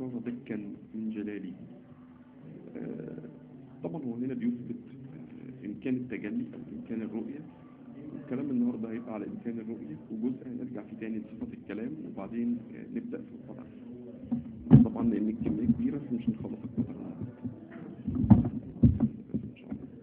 صار دكا من جلالي آه، طبعا هو هنا بيثبت آه، إمكان التجلي أو إمكان الرؤية الكلام النهاردة هيبقى على إمكان الرؤية وجزء هنرجع فيه تاني لصفة الكلام وبعدين آه، نبدأ في القدر طبعا لأن الكمية كبيرة فمش هنخلص القدر إن شاء الله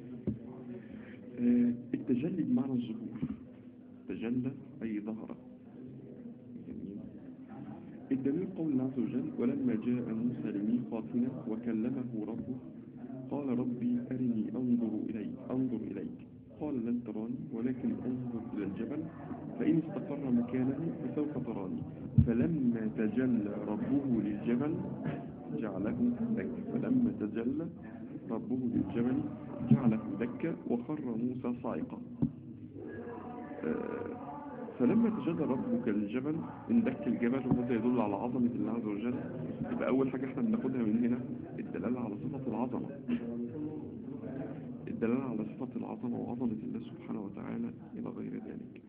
آه، التجلي بمعنى الظهور تجلى أي ظهر جميل الدليل قول الله عز وجل ولما جاء موسى لميقاتنا وكلمه ربه قال ربي أرني أنظر إليك أنظر إليك قال لن تراني ولكن انظر إلى الجبل فإن استقر مكانه فسوف تراني فلما تجلى ربه للجبل جعله دكا فلما تجلى ربه للجبل جعله دكا وخر موسى صاعقا آه، فلما تجلى ربك للجبل اندك الجبل وهذا يدل على عظمة الله عز وجل يبقى أول حاجة احنا بناخدها من هنا الدلالة على صفة العظمة الدلالة على صفة العظمة وعظمة الله سبحانه وتعالى إلى غير ذلك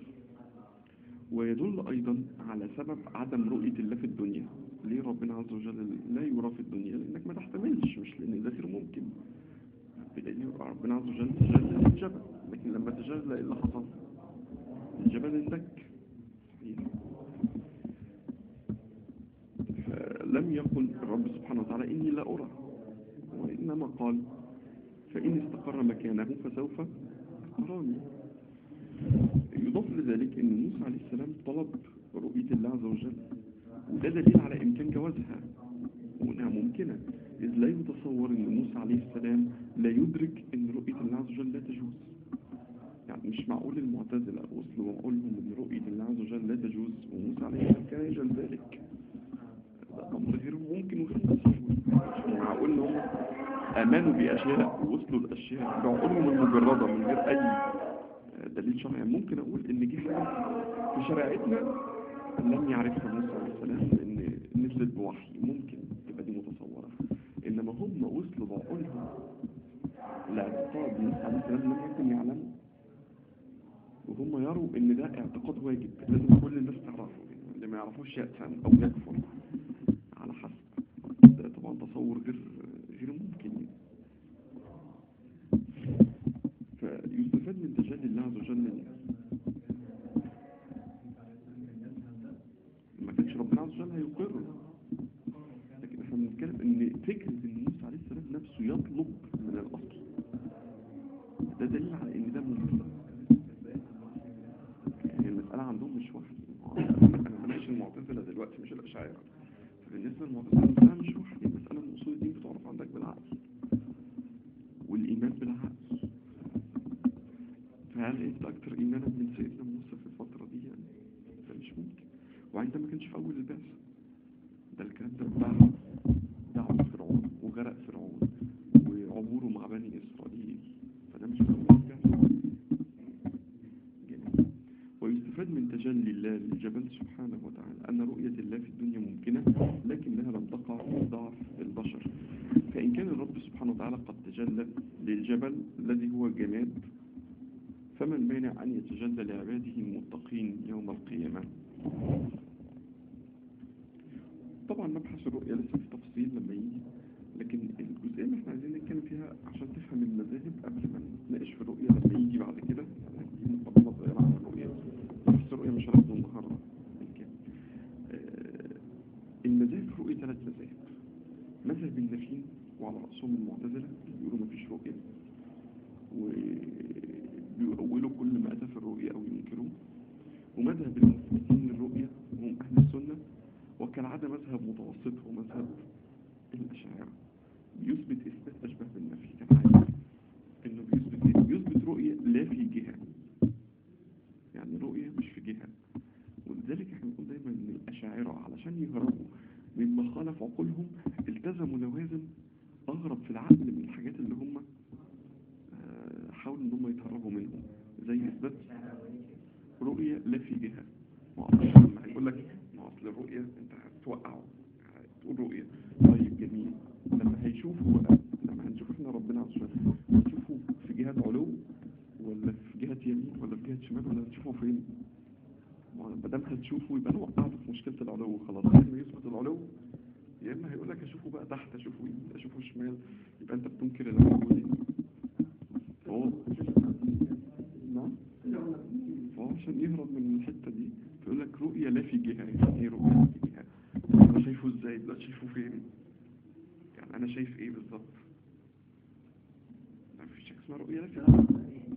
ويدل أيضا على سبب عدم رؤية الله في الدنيا ليه ربنا عز وجل لا يرى في الدنيا لأنك ما تحتملش مش لأن ده غير ممكن بدليل ربنا عز وجل تجلى للجبل لكن لما تجلى إيه اللي حصل الجبل اندك صحيح فلم يقل الرب سبحانه وتعالى إني لا أرى وإنما قال فإن استقر مكانه فسوف تراني يضاف لذلك أن موسى عليه السلام طلب رؤية الله عز وجل وده دليل على إمكان جوازها وإنها ممكنة إذ لا يتصور أن موسى عليه السلام لا يدرك أن رؤية الله عز وجل لا تجوز يعني مش معقول المعتزلة وصلوا وقولهم أن رؤية الله عز وجل لا تجوز وموسى عليه السلام كان يجعل ذلك ده أمر غير ممكن وغير تصور مش معقول أن هم آمنوا بأشياء ووصلوا لأشياء بعقولهم المجردة من غير أي دليل شرعي يعني ممكن أقول إن دي حاجة في شريعتنا لم يعرفها موسى عليه السلام لأن نزلت بوحي ممكن تبقى دي متصورة إنما هم وصلوا بعقولهم لاعتقاد موسى عليه السلام لم يكن يعلم وهم يروا إن ده اعتقاد واجب لازم كل الناس تعرفه اللي ما يعرفوش يأتم أو يكفر على حسب ده طبعا تصور غير غير ممكن يعني. فيستفاد من تجلي الله عز وجل ما كانش ربنا عز وجل هيقر لكن احنا بنتكلم ان فكرة ان موسى عليه السلام نفسه يطلب من الاصل ده دليل على ان ده ممكن يعني المسألة عندهم مش وحي انا بناقش المعتزلة دلوقتي مش الاشاعرة فبالنسبة للمعتزلة المسألة مش وحي المسألة من اصول الدين بتعرف عندك بالعقل والايمان بالعقل فهل انت اكتر ايمانا من سيدنا موسى في الفترة دي يعني ده مش ممكن وعند ما كانش في اول البعثة ده الكلام ده بعد دعوة فرعون وغرق فرعون وعبوره مع بني اسرائيل فده مش في اول البعثة جميل ويستفاد من تجلي الله للجبل سبحانه وتعالى أن رؤية الله في الدنيا ممكنة لكنها لم تقع في ضعف البشر فإن كان الرب سبحانه وتعالى قد تجلى للجبل الذي هو جماد فما المانع أن يتجلى لعباده المتقين يوم القيامة طبعا مبحث الرؤية لسه في تفصيل لما يجي لكن الجزئية اللي احنا عايزين نتكلم فيها عشان تفهم المذاهب قبل ما نتناقش في الرؤية لما يجي بعد كده دي مقدمة صغيرة عن الرؤية بحث الرؤية مش هناخده النهاردة يمكن. آه، المذاهب في الرؤية ثلاث مذاهب مذهب النافين وعلى رأسهم المعتزلة اللي بيقولوا مفيش رؤية وبيؤولوا كل ما أتى في الرؤية أو ينكروه ومذهب المثبتين للرؤية هم أهل السنة وكالعادة مذهب متوسط هو مذهب الأشاعرة بيثبت إثبات أشبه بالنفي كالعادة إنه بيثبت إيه؟ بيثبت رؤية لا في جهة يعني رؤية مش في جهة ولذلك احنا بنقول دايما إن الأشاعرة علشان يهربوا مما خالف عقولهم التزموا لوازم أغرب في العقل من الحاجات اللي هم آه، حاولوا إن هم يتهربوا منهم زي إثبات رؤية لا في جهة ما أعرفش لما هيقول لك ما أصل الرؤية أنت هتوقعه تقول رؤية طيب جميل لما هيشوفوا بقى لما هنشوف احنا ربنا عز وجل هنشوفه في جهة علو ولا في جهة يمين ولا في جهة شمال ولا هنشوفه فين ما دام هتشوفه يبقى انا وقعته في مشكلة العلو خلاص لازم يثبت العلو يا اما هيقول لك اشوفه بقى تحت اشوفه يمين اشوفه شمال يبقى انت بتنكر الموجودين فهو نعم فهو عشان يهرب من الحته دي يقول لك رؤيه لا في جهه يعني ايه رؤيه لا في جهه انا شايفه ازاي دلوقتي شايفه فين يعني انا شايف ايه بالظبط ما فيش حاجه اسمها رؤيه لا في جهه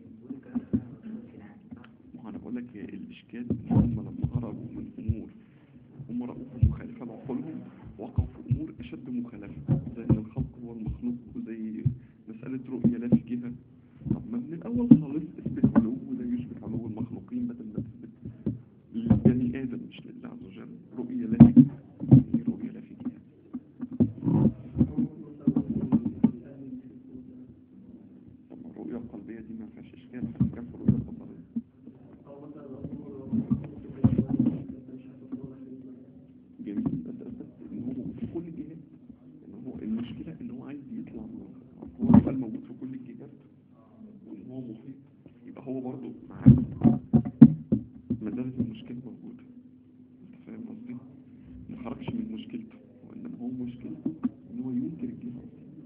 ما هو انا بقول لك هي الاشكال ان هم لما هربوا من امور هم رأوها مخالفة لعقولهم وقعوا في امور اشد مخالفة زي ان الخلق هو المخلوق وزي مسألة رؤية لا في جهة طب ما من الاول خالص اثبت علو ولا يشبه علو المخلوقين بدل ما تثبت للبني ادم مش لله عز وجل رؤية لا في جهة يعني رؤية لا في جهة طب ما الرؤية القلبية دي ما فيهاش اشكال احنا كان في الرؤية البصرية جميل بس بس ان هو في كل الجهات ان هو المشكلة ان هو عايز يطلع من الخط. هو يبقى الموجود في كل الجهات وان هو محيط يبقى هو برضه معاه ما زالت المشكلة موجودة انت فاهم قصدي؟ ما خرجش من مشكلته وانما هو مشكلته ان هو ينكر الجهة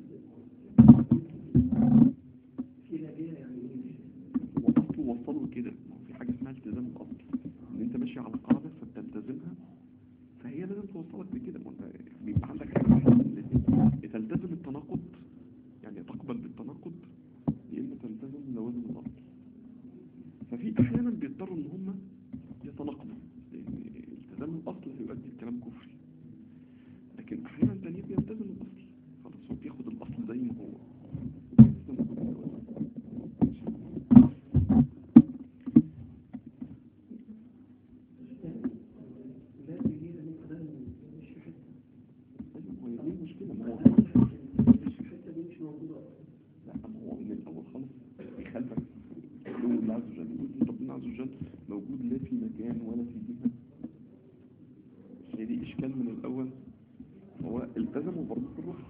هو اصله وصله كده ما هو في حاجة اسمها التزام الاصل ان انت ماشي على قاعدة فبتلتزمها فهي لازم توصلك لكده ما انت بيبقى عندك حاجة واحدة من الاتنين. يا تلتزم التناقض يعني تقبل بالتناقض يا اما تلتزم لوازم الاصل ففي احيانا بيضطروا ان هم يتناقضوا لان التزام الاصل هيؤدي الكلام كفري لكن احيانا تانية بيلتزم الاصل خلاص هو بياخد الاصل زي ما هو وبيلتزم كل اللوازم. أيوة، هي دي المشكلة ما هو لا ما هو من الأول خالص بيخالفك في علو الله عز وجل يقول إن ربنا عز وجل موجود لا في مكان ولا في جهة هي دي إشكال من الأول هو التزموا برضه في الرسل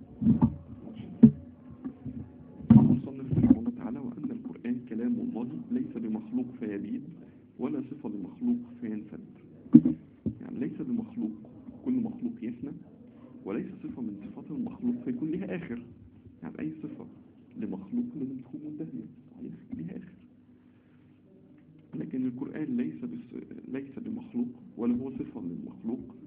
المصنف رحمه الله تعالى وأن القرآن كلام الله ليس بمخلوق فيبيد ولا صفة لمخلوق فينفد يعني ليس بمخلوق كل مخلوق يفنى وليس صفة من صفات المخلوق فيكون لها آخر يعني أي صفة لمخلوق لازم تكون منتهية صحيح لها آخر لكن القرآن ليس بس ليس بمخلوق ولا هو صفة للمخلوق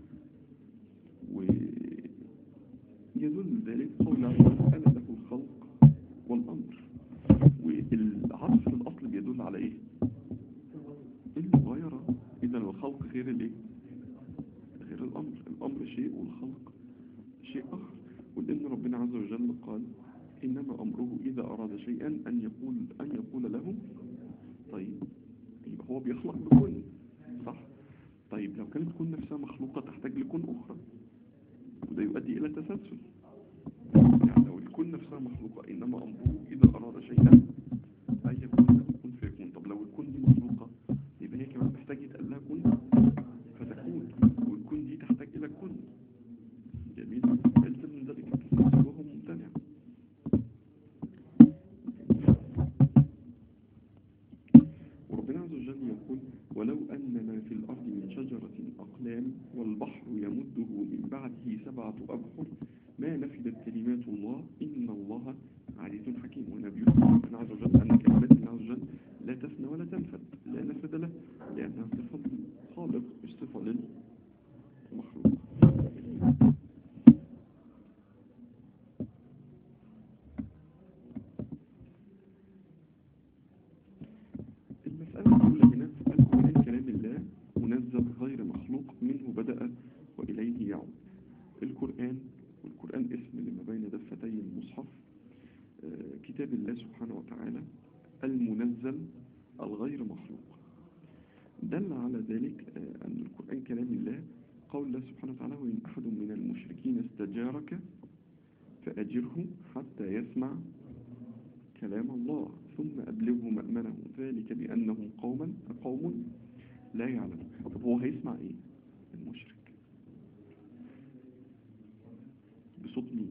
ويدل ذلك قول الله عز وجل أنا له الخلق والأمر والعطف في الأصل بيدل على إيه؟ المغايرة إذا الخلق غير الإيه؟ غير الأمر الأمر شيء والخلق شيء آخر ولأن ربنا عز وجل قال إنما أمره إذا أراد شيئا أن يقول أن يقول له طيب يبقى هو بيخلق بكون صح طيب لو كانت كون نفسها مخلوقة تحتاج لكون أخرى وده يؤدي إلى تسلسل يعني لو الكون نفسها مخلوقة إنما أمره إذا أراد شيئا أن يقول له كن فيكون طب لو الكون دي مخلوقة يبقى هي كمان محتاج يتقال لها كن فتكون والكون دي تحتاج إلى كن جميل يلزم من ذلك التسلسل وهو ممتنع وربنا عز وجل يقول ولو أن ما في الأرض من شجرة أقلام والبحر يمده من بعده سبعة أبحر ما نفدت كلمات الله إن الله عزيز حكيم ونبي ربنا عز وجل أن كلمات الله عز وجل لا تفنى ولا تنفد لا نفد له لأنها صفة خالق مش صفة للمخلوق المسألة الأولى هنا القرآن كلام الله منزل غير مخلوق منه بدأ وإليه يعود القرآن والقرآن اسم لما بين دفتي المصحف آه، كتاب الله سبحانه وتعالى المنزل الغير مخلوق دل على ذلك آه، أن القرآن كلام الله قول الله سبحانه وتعالى وإن أحد من المشركين استجارك فأجره حتى يسمع كلام الله ثم أبلغه مأمنه ذلك بأنهم قوما قوم لا يعلمون طب هو هيسمع إيه المشرك بصوت مين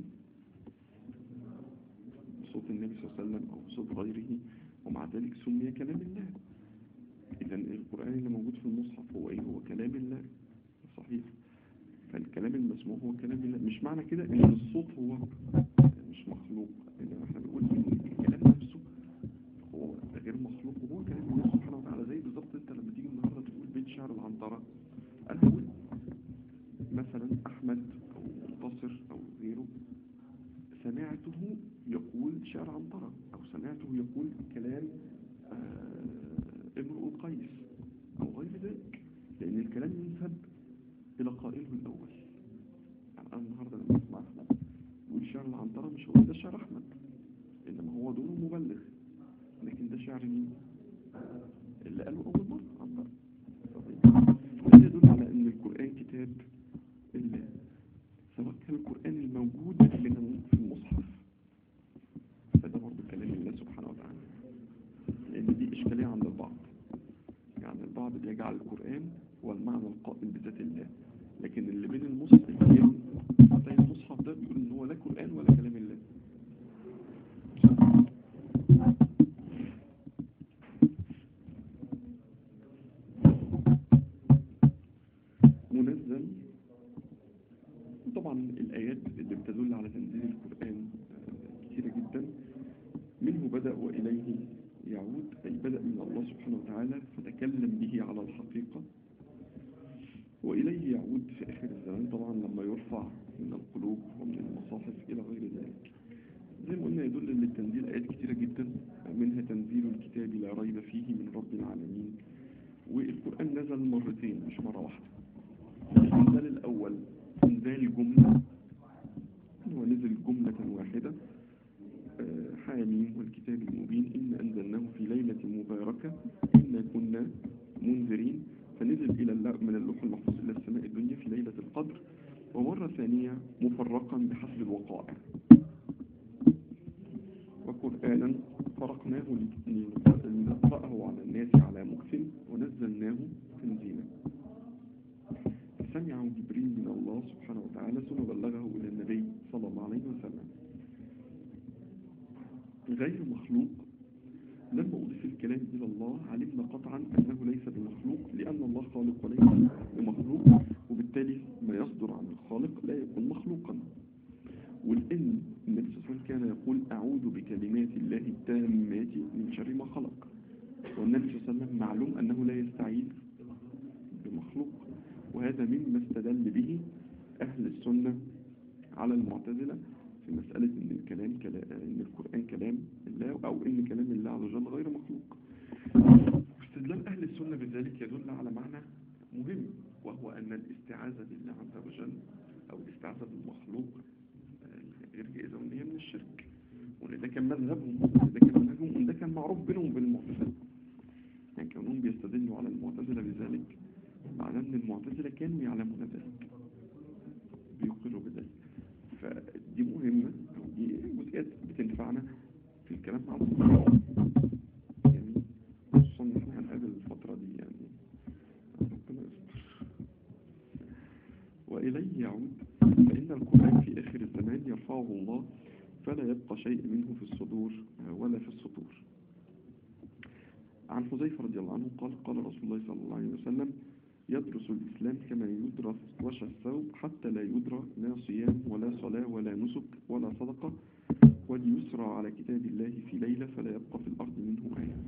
بصوت النبي صلى الله عليه وسلم أو بصوت غيره ومع ذلك سمي كلام الله إذا القرآن اللي موجود في المصحف هو إيه هو كلام الله صحيح ف فالكلام المسموع هو كلام الله مش معنى كده ان الصوت هو مش مخلوق انما احنا بنقول ان الكلام نفسه هو غير مخلوق وهو كلام الله سبحانه وتعالى زي بالظبط انت لما تيجي النهارده تقول بيت شعر العنترة انا هقول مثلا احمد او منتصر او غيره سمعته يقول شعر عنترة او سمعته يقول كلام آه، امرؤ القيس او غير ذلك لان الكلام ينسب الى قائله الاول يعني انا النهارده لما اسمع احمد يقول شعر العنترة مش هقول ده شعر احمد انما هو دوره مبلغ لكن ده شعر مين اللي قاله اول مره عنترة ده يدل على ان القران كتاب الله سواء كان القران الموجود لنا في المصحف فده برضه كلام الله سبحانه وتعالى لان دي اشكاليه عند البعض يعني البعض بيجعل القران هو المعنى القائم بذات الله لكن اللي بين المصحف زي المصحف ده بيقول ان هو لا قران ولا كلام الله منزل طبعا الآيات اللي بتدل على تنزيل القرآن آه، كثيرة جدا منه بدأ وإليه يعود أي بدأ من الله سبحانه وتعالى فتكلم به على الحقيقة وإليه يعود في آخر الزمان طبعا لما يرفع من القلوب ومن المصاحف إلى غير ذلك زي ما قلنا يدل ان التنزيل آيات كثيرة جدا منها تنزيل الكتاب لا ريب فيه من رب العالمين والقرآن نزل مرتين مش مرة واحدة الإنزال الأول إنزال جملة هو نزل جملة واحدة آه، حاميم والكتاب المبين إن أنزلناه في ليلة مباركة إنا كنا منذرين فنزل إلى الل- من اللوح المحفوظ إلى السماء الدنيا في ليلة القدر ومرة ثانية مفرقا بحسب الوقائع وقرآنا فرقناه لنقرأ- لنقرأه على الناس على مكث ونزلناه تنزيلا فسمعه جبريل من الله سبحانه وتعالى ثم بلغه إلى النبي صلى الله عليه وسلم غير مخلوق لما أضيف الكلام إلى الله علمنا قطعا أنه ليس بمخلوق لأن الله خالق وليس بمخلوق وبالتالي ما يصدر عن الخالق لا يكون مخلوقا والإن النبي صلى الله عليه وسلم كان يقول أعوذ بكلمات الله التامات من شر ما خلق والنبي صلى الله عليه وسلم معلوم أنه لا يستعيذ بمخلوق وهذا مما استدل به أهل السنة على المعتزلة في مسألة إن الكلام كلا إن القرآن كلام الله أو إن كلام الله عز وجل غير مخلوق. استدلال أهل السنة بذلك يدل على معنى مهم وهو أن الاستعاذة بالله عز وجل أو الاستعاذة بالمخلوق آه، غير جائزة وإن هي من الشرك وإن ده كان مذهبهم وإن ده كان منهجهم وإن ده كان معروف بينهم وبين المعتزلة. يعني كونهم بيستدلوا على المعتزلة بذلك معناه ان المعتزلة كانوا يعلمون ذلك بيقروا بذلك فدي مهمة أو دي جزئيات بتنفعنا في الكلام مع الله جميل خصوصا ان احنا هنقابل الفترة دي يعني ربنا يستر وإليه يعود فإن القرآن في آخر الزمان يرفعه الله فلا يبقى شيء منه في الصدور ولا في السطور عن حذيفة رضي الله عنه قال قال رسول الله صلى الله عليه وسلم يدرس الإسلام كما يدرس وش الثوب حتى لا يدرى لا صيام ولا صلاة ولا نسك ولا صدقة وليسرى على كتاب الله في ليلة فلا يبقى في الأرض منه آية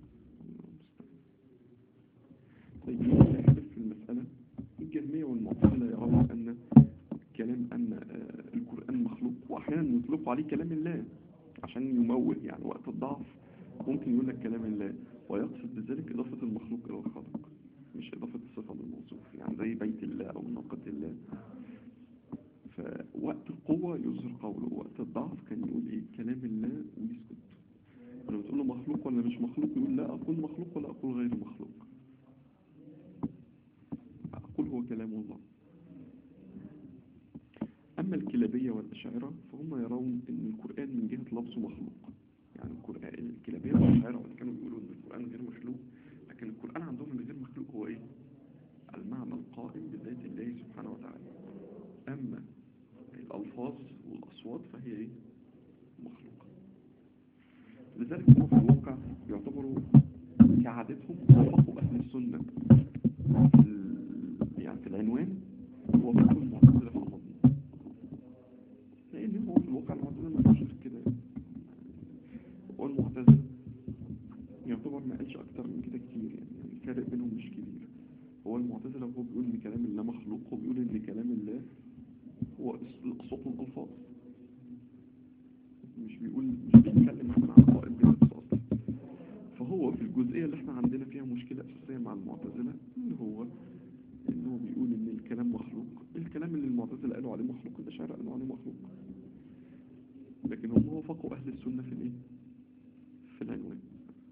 طيب مين اللي يختلف في المسألة الجهمية والمعتزلة يرون أن كلام أن آه، القرآن مخلوق وأحيانا يطلقوا عليه كلام الله عشان يمول يعني وقت الضعف ممكن يقول لك كلام الله ويقصد بذلك إضافة المخلوق إلى الخالق مش إضافة الصفة للموصوف يعني زي بيت الله أو ناقة الله فوقت القوة يظهر قوله وقت الضعف كان يقول إيه كلام الله ويسكت لما تقول له مخلوق ولا مش مخلوق يقول لا أقول مخلوق ولا أقول غير مخلوق أقول هو كلام الله أما الكلابية والأشاعرة فهم يرون أن القرآن من جهة لفظه مخلوق يعني القرآن الكلابية والأشاعرة اللي كانوا بيقولوا أن القرآن غير مخلوق لكن القرآن عندهم اللي غير مخلوق هو إيه؟ المعنى القائم بذات الله سبحانه وتعالى أما الألفاظ والأصوات فهي إيه؟ مخلوقة لذلك هم في الواقع يعتبروا كعادتهم وفقوا أهل السنة في ال- يعني في العنوان وفقوا المعتزلة في الواقع المعتزلة ما قالوش غير كده والمعتزلة يعتبر ما قالش أكتر من كده كتير يعني الفرق بينهم مش كبير هو المعتزلة هو بيقول إن كلام الله مخلوق هو بيقول إن كلام الله هو الأصوات والألفاظ مش بيقول مش بيتكلم مثلا عن قائد بنفسه أصلا فهو في الجزئية اللي احنا عندنا فيها مشكلة أساسية مع المعتزلة إن هو إن هو بيقول إن الكلام مخلوق الكلام اللي المعتزلة قالوا عليه مخلوق الأشاعرة قالوا عليه مخلوق لكن هم وافقوا أهل السنة في الإيه؟ في العنوان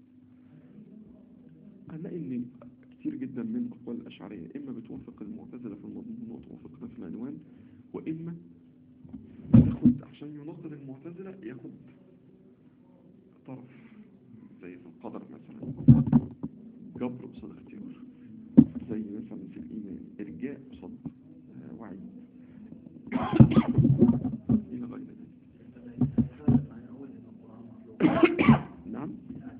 هنلاقي إن كتير جدا من أقوال الأشعرية إما بتوافق المعتزلة في المضمون وتوافقنا في العنوان وإما ياخد عشان ينظر المعتزلة ياخد طرف زي في القدر مثلا جبر قصاد اختيار زي مثلا في الإيمان إرجاء قصاد آه، وعي إلى غير ذلك نعم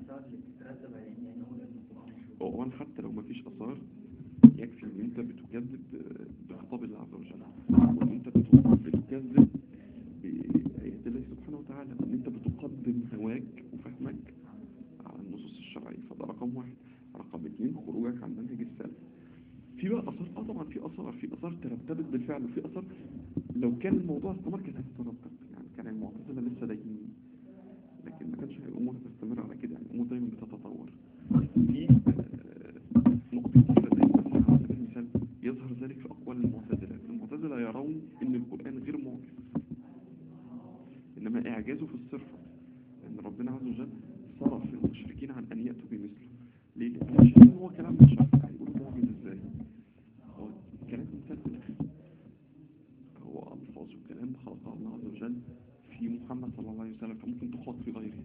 وأولا حتى لو ما فيش أثار يكفي إن أنت بتكذب ب- بخطاب الله عز وجل وإن أنت بت- بتكذب بآيات الله سبحانه وتعالى وإن أنت بتقدم هواك وفهمك على النصوص الشرعية فده رقم واحد رقم اثنين خروجك عن منهج السلف في بقى أثار اه طبعا في أثار في أثار ترتبط بالفعل وفي أثار لو كان الموضوع استمر كانت هتترتب يعني كان المعتزلة لسه دايمين لكن ما كانش الأمور هتستمر على كده يعني الأمور دايما بتتطور في آه، نقطة كتيرة زي مثلا على سبيل المثال يظهر ذلك في أقوال المعتزلة المعتزلة يرون أن القرآن غير معجز إنما إعجازه في الصرف أن ربنا عز وجل صرف المشركين عن أن يأتوا بمثله ليه؟ لأن مش إن هو كلام بشر هيقولوا معجز إزاي؟ هو كلام مثال هو ألفاظ وكلام خلقه الله عز وجل في محمد صلى الله عليه وسلم فممكن تخاط في غيره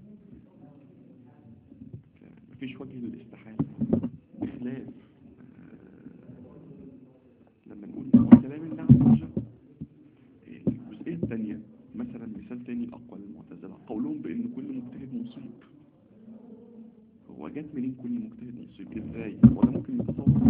مفيش وجه للاستحالة بخلاف آه، لما نقول هو كلام الله عز وجل الجزئية الثانية مثلا مثال تاني أقوى للمعتزلة قولهم بأن كل مجتهد مصيب هو جات منين كل مجتهد مصيب ازاي هو ده ممكن يتصور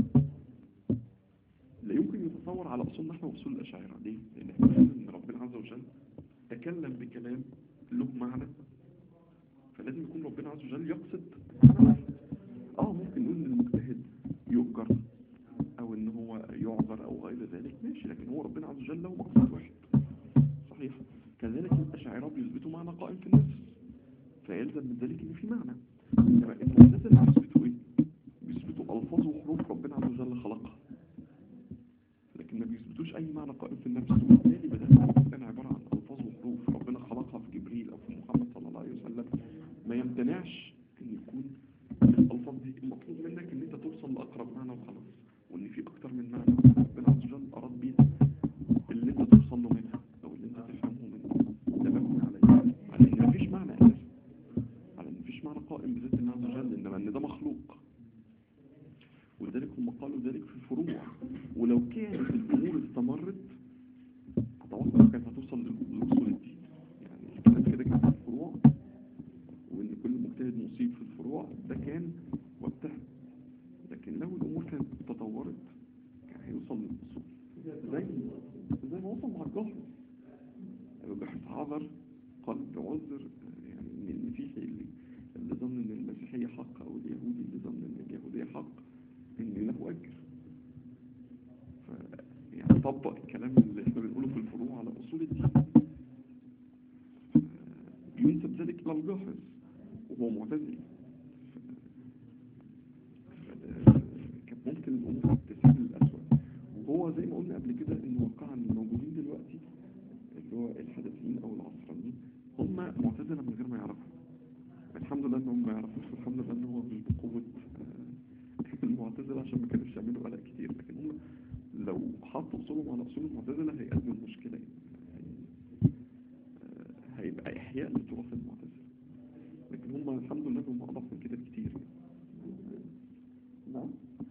لا يمكن يتصور على أصولنا احنا وأصول الأشاعرة ليه؟ لأن احنا بنقول إن ربنا عز وجل تكلم بكلام له معنى فلازم يكون ربنا عز وجل يقصد معنى واحد. اه ممكن نقول ان المجتهد يؤجر او ان هو يعذر او غير ذلك ماشي لكن هو ربنا عز وجل له مقصد واحد صحيح كذلك الاشاعره بيثبتوا معنى قائم في النفس فيلزم من ذلك ان في معنى انما المعتزله بيثبتوا ايه بيثبتوا الفاظ وحروف ربنا عز وجل خلقها لكن ما بيثبتوش اي معنى قائم في النفس وبالتالي بدل ما القران عباره عن الفاظ وحروف ربنا خلقها في جبريل او في محمد صلى الله عليه وسلم ما يمتنعش ان يكون الالفاظ دي المطلوب منك ان انت توصل لاقرب معنى وخلاص وان في اكتر من معنى ربنا عز وجل اراد بيها اللي انت توصل له منها او اللي انت تفهمه منه ده مبني على ايه؟ على ان مفيش معنى اساسا على ان مفيش معنى قائم بذات الله عز وجل انما ان ده مخلوق ولذلك هم قالوا ذلك في الفروع ولو كانت الامور استمرت اتوقع كانت هتوصل لاصول الدين يعني الكلام كده كان في الفروع وان كل مجتهد مصيب في الفروع ده كان وقتها لكن لو الامور كانت تطورت كان هيوصل للاصول زي زي ما وصل مع الجهر الجهر عذر قلب عذر يعني ان المسيحي اللي اللي ظن ان المسيحية حق او اليهودي اللي ظن ان اليهودية حق ان له اجر ف يعني طبق الكلام اللي احنا بنقوله في الفروع على اصول الدين ف- ينسب ذلك الى الجاهز وهو معتزلي ف- فده كانت ممكن الامور تسير للاسوء وهو زي ما قلنا قبل كده ان واقعا الموجودين دلوقتي اللي هو الحدثيين او العصرانيين هم معتزله من غير ما يعرفوا الحمد لله انهم ما يعرفوش والحمد لله ان هو مش بقوه آه، المعتزله عشان ما كانوش يعملوا قلق كتير لكن هم لو حطوا اصولهم على اصول المعتزله هيقدموا المشكله يعني آه، هيبقى احياء لتراث المعتزله لكن هم الحمد لله هم اضعف من كده بكتير نعم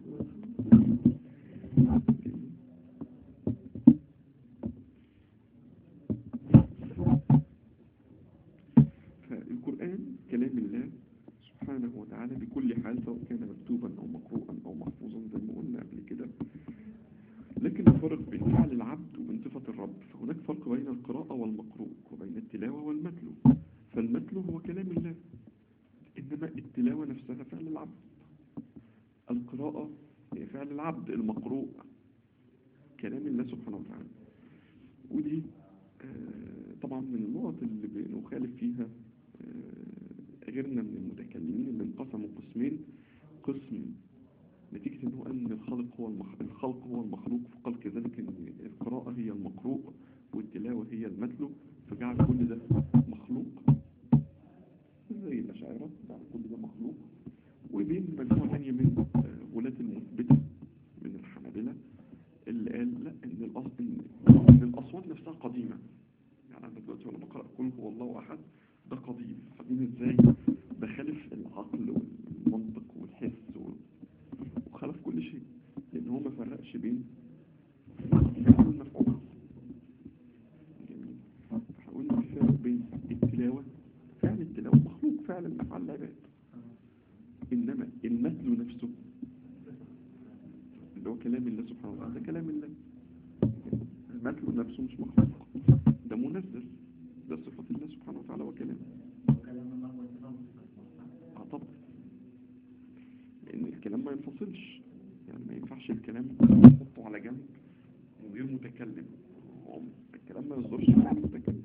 فالقرآن كلام الله سبحانه وتعالى بكل حال سواء كان مكتوبا أو مقروءا أو محفوظا زي ما قلنا قبل كده لكن الفرق بين فعل العبد وبين صفة الرب فهناك فرق بين القراءة والمقروء وبين التلاوة والمتلو فالمتلو هو كلام الله إنما التلاوة نفسها فعل العبد القراءة هي فعل العبد المقروء كلام الله سبحانه وتعالى ودي آه، طبعا من النقط اللي بنخالف فيها آه، غيرنا من المتكلمين اللي انقسموا قسمين قسم نتيجة ان هو قال ان الخالق هو المخ... الخلق هو المخلوق فقال كذلك ان القراءة هي المقروء والتلاوة هي المتلو فجعل كل ده مخلوق زي الأشاعرة جعل كل ده مخلوق وبين مجموعة تانية من آه، غلاة المثبتة من الحنابلة اللي قال لا ان الأصل ان إن الأصوات نفسها قديمة يعني أنا دلوقتي وأنا بقرأ قل هو الله أحد ده قديم قديم إزاي؟ بخالف العقل والمنطق والحس و- وخالف كل شيء لأن هو ما فرقش بين الفعل والمفعول جميل فاحنا قلنا في فرق بين التلاوة فعل التلاوة مخلوق فعلا من أفعال العباد إنما المثل نفسه اللي هو كلام الله سبحانه وتعالى ده كلام الله المثل نفسه مش مخلوق ده منزل ده صفة الله سبحانه وتعالى وكلامه اه طبعا لأن الكلام ما ينفصلش يعني ما ينفعش الكلام تحطه على جنب من غير متكلم هو الكلام ما يصدرش من غير متكلم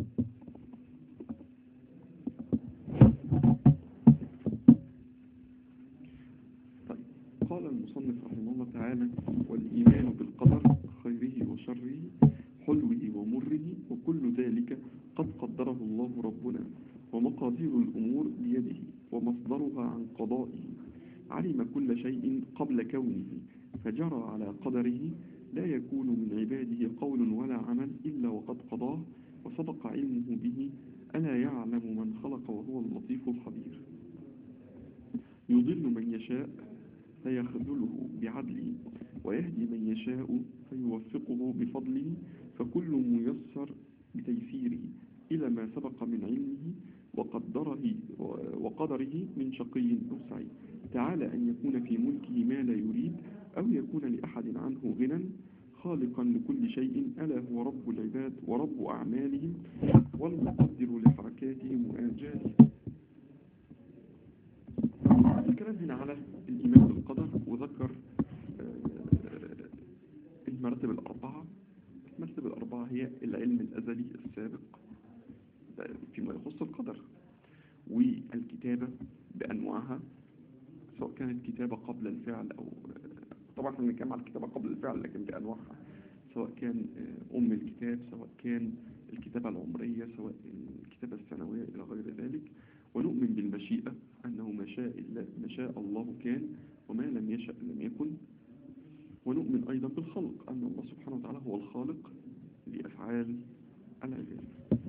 طيب قال المصنف رحمه الله تعالى والإيمان بالقدر خيره وشره حلوه ومره وكل ذلك قد قدره الله ربنا ومقادير الأمور بيده ومصدرها عن قضائه علم كل شيء قبل كونه فجرى على قدره لا يكون من عباده قول ولا عمل إلا وقد قضاه وسبق علمه به ألا يعلم من خلق وهو اللطيف الخبير يضل من يشاء فيخذله بعدله ويهدي من يشاء فيوفقه بفضله فكل ميسر بتيسيره إلى ما سبق من علمه وقدره وقدره من شقي أو سعيد تعالى أن يكون في ملكه ما لا يريد أو يكون لأحد عنه غنى خالقا لكل شيء ألا هو رب العباد ورب أعمالهم والمقدر لحركاتهم وآجالهم الكلام هنا على الإيمان بالقدر وذكر آه، المراتب الأربعة المراتب الأربعة هي العلم الأزلي السابق ده فيما يخص القدر والكتابة بأنواعها سواء كانت كتابة قبل الفعل أو طبعا احنا بنتكلم على الكتابة قبل الفعل لكن بأنواعها سواء كان آه، أم الكتاب سواء كان الكتابة العمرية سواء الكتابة السنوية إلى غير ذلك ونؤمن بالمشيئة أنه ما شاء, الله ما شاء الله كان وما لم يشأ لم يكن ونؤمن أيضا بالخلق أن الله سبحانه وتعالى هو الخالق لأفعال العباد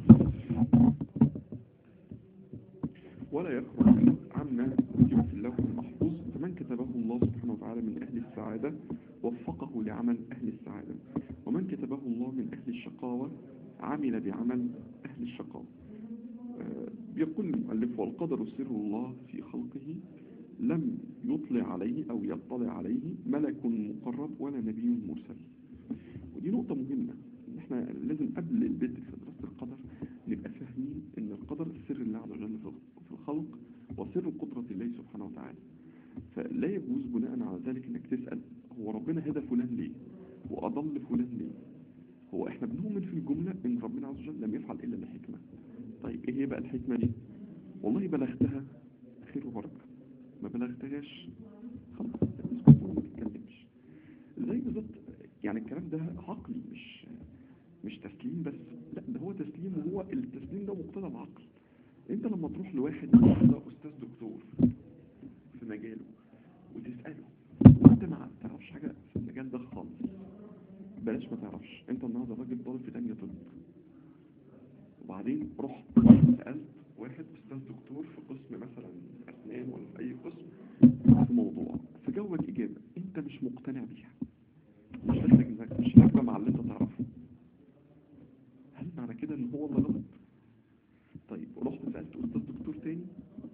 ولا يخرج عما كتب في اللوح المحفوظ فمن كتبه الله سبحانه وتعالى من أهل السعادة وفقه لعمل أهل السعادة ومن كتبه الله من أهل الشقاوة عمل بعمل أهل الشقاوة آه، يقول المؤلف والقدر سر الله في خلقه لم يطلع عليه أو يطلع عليه ملك مقرب ولا نبي مرسل ودي نقطة مهمة إن احنا لازم قبل البدء في دراسة القدر نبقى فاهمين ان القدر سر الله عز وجل في- في الخلق وسر قدرة الله سبحانه وتعالى فلا يجوز بناء على ذلك انك تسأل هو ربنا هدى فلان ليه وأضل فلان ليه هو احنا بنؤمن في الجملة ان ربنا عز وجل لم يفعل الا لحكمة طيب ايه هي بقى الحكمة دي والله بلغتها خير وبركة ما بلغتهاش خلاص اسكت وما تتكلمش زي بالظبط يعني الكلام ده عقلي مش مش تسليم بس لا ده هو تسليم وهو التسليم ده مقتضى العقل انت لما تروح لواحد ده استاذ دكتور في مجاله وتسأله وانت ما تعرفش حاجة في المجال ده خالص بلاش ما تعرفش انت النهارده راجل طالب في تانية طب وبعدين رحت سألت واحد استاذ دكتور في قسم مثلا اسنان ولا في اي قسم في موضوع فجاوبك اجابة انت مش مقتنع بيها مش راكبه انك مش راكبه مع اللي انت تعرفه هل معنى كده ان هو اللي غلط طيب ورحت سألت استاذ دكتور تاني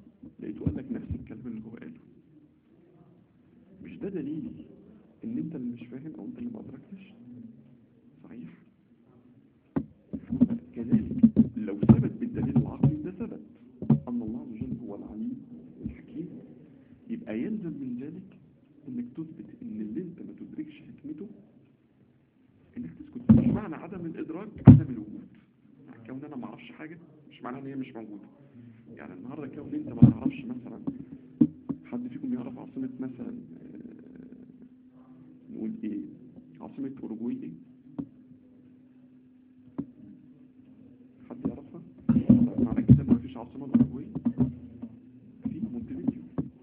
لقيته قال لك نفس الكلام اللي هو قاله مش ده دليل ان انت اللي مش فاهم او انت اللي ما ادركتش صحيح كذلك لو ثبت بالدليل العقلي ده ثبت ان الله عز وجل هو العليم الحكيم يبقى يلزم من ذلك انك تثبت ان اللي انت ما تدركش حكمته انك تسكت مش معنى عدم الادراك عدم الوجود يعني كون انا ما اعرفش حاجه مش معنى ان هي مش موجوده يعني النهارده كون انت ما تعرفش مثلا حد فيكم يعرف عاصمه مثلا آه، نقول ايه عاصمه اوروجواي ايه حد يعرفها طب معنى كده ما فيش عاصمه اوروجواي في مونتفيديو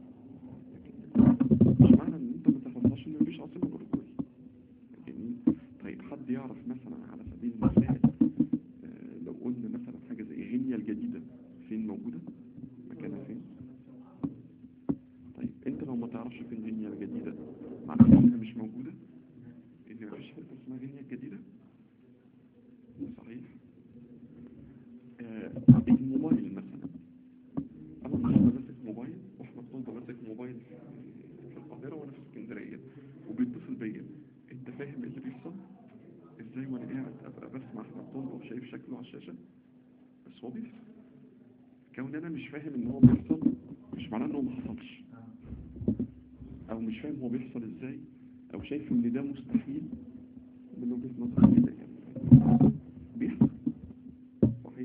مش معنى ان انت ما تعرفهاش ان مفيش عاصمه اوروجواي جميل طيب حد يعرف مثلا على سبيل المثال آه، لو قلنا مثلا حاجه زي غينيا الجديده فين موجوده مكانها فين طيب انت لو ما تعرفش فين غينيا الجديده معنى انها مش موجوده ان مفيش حته اسمها غينيا الجديده صحيح آه، الموبايل مثلا انا النهارده ماسك موبايل واحمد طنطا ماسك موبايل في القاهره وانا في اسكندريه وبيتصل بيا انت فاهم ايه اللي بيحصل ازاي وانا قاعد ابقى بسمع احمد طنطا وشايف شكله على الشاشه بس هو بيحصل كون انا مش فاهم ان هو بيحصل مش معناه انه ما حصلش او مش فاهم هو بيحصل ازاي او شايف ان ده مستحيل من وجهه نظري كده يعني بيحصل صحيح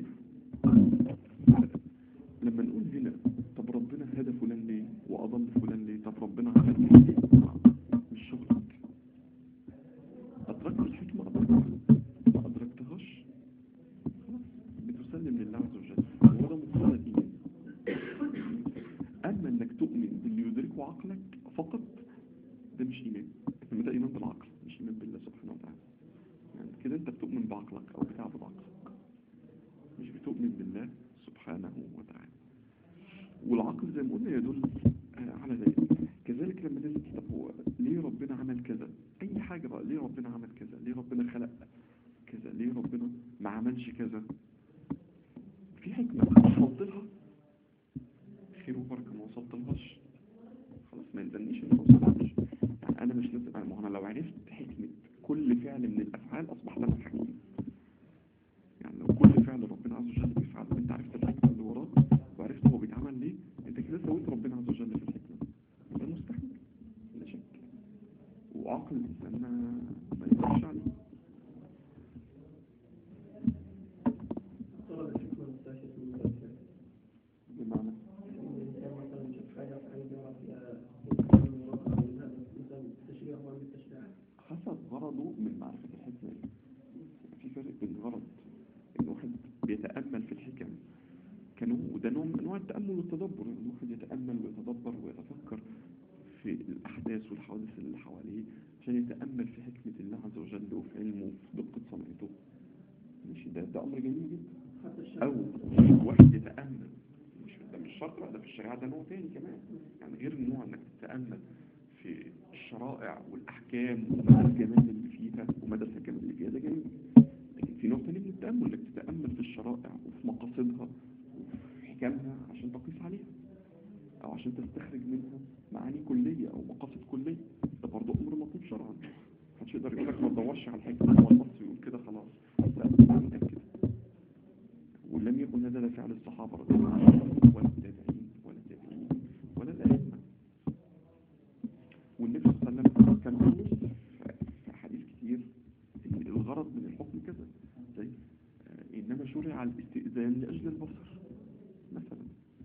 لما نقول هنا طب ربنا هدى فلان ليه واضل فلان ليه طب ربنا عمل كده ليه مش شغلك ادركت الحكمه ادركتها ما ادركتهاش خلاص بتسلم لله عز وجل وهو ده مقتضى الايمان اما انك تؤمن باللي يدركه عقلك فقط ده مش ايمان انما ده ايمان بالعقل مش ايمان بالله سبحانه وتعالى يعني كده انت بتؤمن بعقلك او بتعبد عقلك مش بتؤمن بالله سبحانه وتعالى والعقل زي ما قلنا يدل آه، على ذلك كذلك لما نزل طب هو ليه ربنا عمل كذا اي حاجة بقى ليه ربنا عمل كذا ليه ربنا خلق كذا ليه ربنا ما عملش كذا في حكمة وصلت لها خير وبركة ما وصلت لهاش خلاص ما يلزمنيش ان ما وصلتش يعني انا مش لازم ما هو انا لو عرفت حكمة كل فعل من الافعال اصبحت انا حكيم يعني لو كل فعل ربنا عز وجل بيفعله وانت عرفت الحكمة اللي وراه وعرفت هو بيتعمل ليه انت كده سويت ربنا عز وجل في الحكمة ده مستحيل لا شك وعقل الانسان ما ما يقدرش عليه طلب الحكمة مستشهد من الإنسان بمعنى الإنسان مثلا شاف حاجة في حاجة بيعرف فيها يتكلم من واقع منها مثلا التشريع هو التشريع حسب غرضه من معرفة الحكمة دي في فرق بين غرض ان واحد بيتأمل في الحكم كانوا وده نوع من انواع التأمل والتدبر ان واحد يتأمل ويتدبر ويتفكر في الأحداث والحوادث اللي حواليه عشان يتأمل في حكمة الله عز وجل وفي علمه وفي دقة صنعته ماشي ده ده أمر جميل جدا حتى الشرع أو واحد يتأمل مش ده مش شرط بقى ده في الشريعة ده نوع تاني كمان يعني غير النوع انك تتأمل في الشرائع والأحكام ومدى الجمال اللي فيها ومدى الحكم اللي فيها ده جميل لكن في نوع تاني من التأمل انك تتأمل في الشرائع وفي مقاصدها وفي حكمها عشان تقيس عليها أو عشان تستخرج منها معاني كلية أو مقاصد كلية ده برضه أمر مطلوب شرعا محدش يقدر يقول لك ما تدورش على الحكمة هو النص يقول كده خلاص لا مين قال كده ولم يكن هذا لا فعل الصحابة رضي الله عنهم ولا التابعين ولا التابعين ولا الأئمة والنبي صلى الله عليه وسلم كان بيقول في أحاديث كتير إن الغرض من الحكم كذا زي آه، إنما شرع الاستئذان لأجل البصر مثلا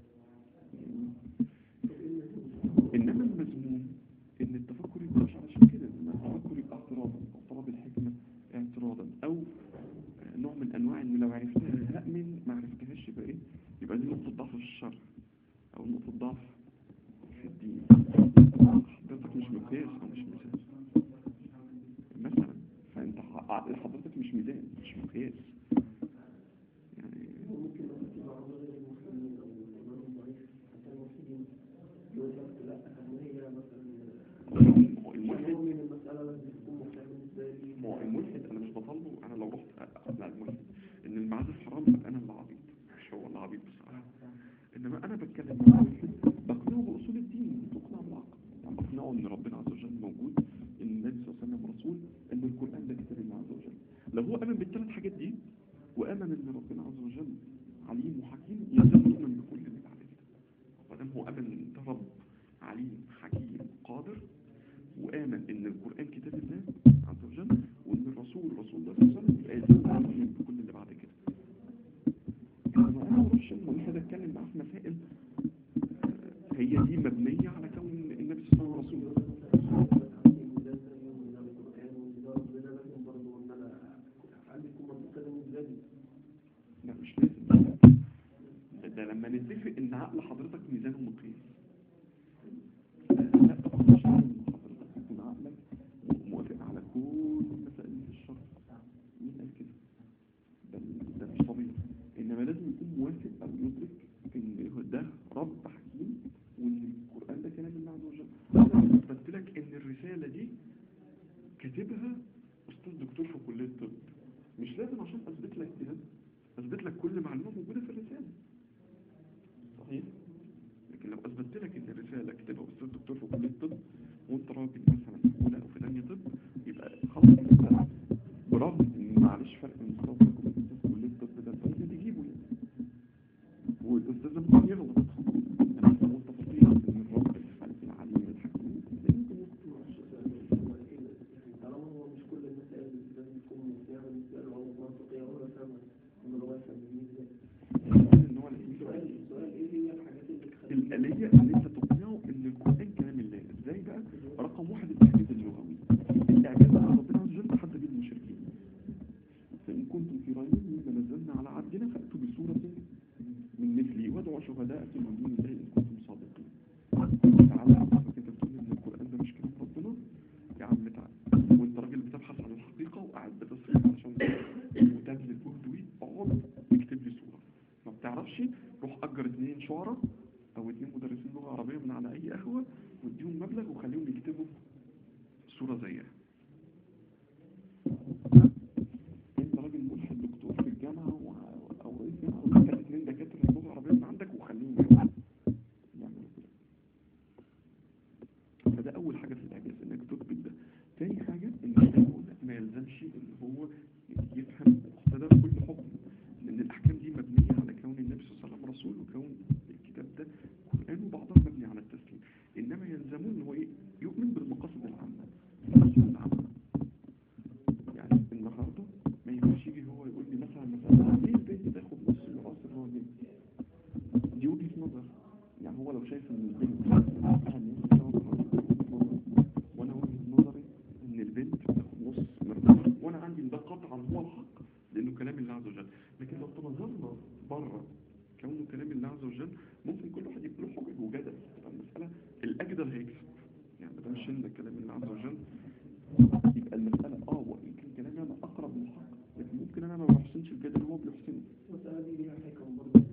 يعني إنما المذموم إن التفكر يبقى مش علشان كده إنما التفكر يبقى اعتراضا أو طلب الحكمة اعتراضا أو آه، نوع من أنواع إن لو عرفتها هأمن ما عرفتهاش يبقى إيه يبقى دي نقطة ضعف في الشرع أو نقطة ضعف في الدين حضرتك مش مقياس أو مش ميزان مثلا فأنت ح- حضرتك مش ميزان مش مقياس يعني ممكن مثلا تبقى عضو غير المسلمين أو الإمام الضعيف حتى المفسدين يقول لك لا أهم هي مثلا ما هو الملحد المهم من المسألة لازم تكون مختلفة بالنسبة لي ما هو الملحد انا مش بطلبه انا لو رحت اقنع الملحد ان المعازف حرام فانا انا اللي عبيط مش هو اللي عبيط بصراحه انما انا بتكلم مع الملحد بقنعه باصول الدين تقنع بالعقل يعني بقنعه ان ربنا عز وجل موجود ان النبي صلى الله عليه وسلم رسول ان القرآن ده كتاب الله عز وجل لو هو آمن بالثلاث حاجات دي وآمن ان ربنا عز وجل عليم وحكيم يلزم يؤمن بكل اللي بعد كده ما هو آمن ان ده رب عليم حكيم قادر وآمن ان القرآن كتاب الله عز وجل وان الرسول رسول الله صلى الله عليه وسلم يبقى يلزم يؤمن بكل اللي بعد كده إنما أنا مش المهم أتكلم بقى في مسائل آه، هي دي مبنية على كون النبي صلى الله عليه وسلم رسول لا مش لازم ده, ده لما نتفق ان عقل حضرتك ميزانه مقيس لا طبعا مش لازم حضرتك يكون عقلك موافق على كل المسائل اللي في الشرع مين قال كده ده, ده مش طبيعي انما لازم يكون موافق او يدرك ان ده رب حكيم وان القران ده كلام الله عز وجل انا اثبت لك ان الرساله دي كاتبها استاذ دكتور في كليه الطب مش لازم عشان اثبت لك كده اثبت لك كل معلومه موجوده في الرساله صحيح لكن لو اثبتت لك ان الرساله كتبها استاذ دكتور في كليه الطب وانت راجل مثلا في اولى او في ثانيه طب يبقى خلاص يبقى برغم ان معلش فرق المستوى بينكم وبين استاذ كليه الطب ده انت ممكن تجيبه يعني والاستاذ ده ممكن يغلط انا مش متفقين ان الرب الخالق العليم الحكيم ده ممكن يخطئ. طالما هو مش كل المسائل لازم تكون مبنية بالنسبة له أو منطقية ولا فاهمة إن هو يفهم إزاي ان هو الإنسان السؤال السؤال إيه هي الحاجات اللي تخلي الآلية اللي انت تقنعه ان القرآن كلام الله ازاي بقى رقم واحد التحديد اللغوي الاعجاز اللي ربنا عز وجل تحدى به المشركين فإن كنتم في ريب مما نزلنا على عبدنا فأتوا بسورة من مثله وادعوا شهداءكم من دون الله إن كنتم صادقين تعالى حضرتك انت بتقول ان القرآن ده مش كلام ربنا يا عم تعالى وانت راجل بتبحث عن الحقيقة وقاعد بتصرف عشان وتبذل جهد وي اقعد اكتب لي سورة ما بتعرفش روح اجر اتنين شعراء او اتنين مدرسين لغة عربية من على اي قهوة واديهم مبلغ وخليهم يكتبوا سورة زيها انت راجل ملحد دكتور في الجامعة و- او رئيس جامعة وخد اتنين دكاترة لغة عربية من عندك وخليهم يعملوا يعملوا كده فده اول حاجة في الاعجاز انك تثبت ده تاني حاجة ان القانون ما يلزمش ان هو يفهم مقتضى كل حكم لان الاحكام دي مبنية على كون النبي صلى الله عليه وسلم رسول وكون الكتاب ده قرآن وبعضها مبني على التسليم انما يلزمه ان هو ايه يؤمن بالمقاصد العامة المقاصد العامة يعني النهاردة ما ينفعش يجي هو يقول لي مثلا مثلا ليه البنت تاخد نص ميراث الراجل دي وجهة نظر يعني هو لو شايف ان البنت اهم من ميراث الراجل دي وجهة نظر وانا وجهة نظري ان البنت تاخد نص ميراث وانا عندي ان ده قطعا هو الحق لانه كلام الله عز وجل لكن لو تنظرنا بره كونه كلام الله عز وجل ممكن كل واحد يبقى له حجج وجدل تبقى المسألة الاجدل هيكسب يعني ما دام شلنا كلام الله عز وجل يبقى المسألة اه ويمكن كلامي انا اقرب للحق لكن ممكن انا ما بحسنش الجدل وهو بيحسنه المسألة دي ليها حكم برضه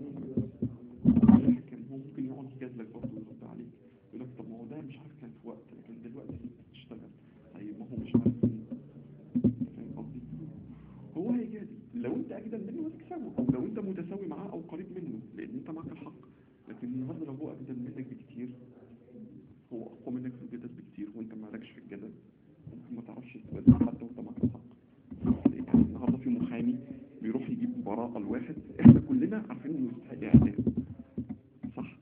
لكن هو ممكن يقعد يجادلك برضه ويرد عليك يقول لك طب ما هو ده مش عارف كان في وقت لكن دلوقتي بتشتغل طيب ما هو مش عارف ايه فاهم قصدي؟ هو هيجادل لو انت اجدل منه هتكسبه او لو انت متساوي معاه او قريب منه لان انت معاك الحق لكن النهارده لو هو اجدل منك بكتير هو اقوى منك في الجدل بكتير وانت مالكش في الجدل ممكن ما تعرفش تبدل حتى وانت معاك الحق يعني النهارده في محامي بيروح يجيب براءة لواحد احنا كلنا عارفين انه يستحق اعدام صح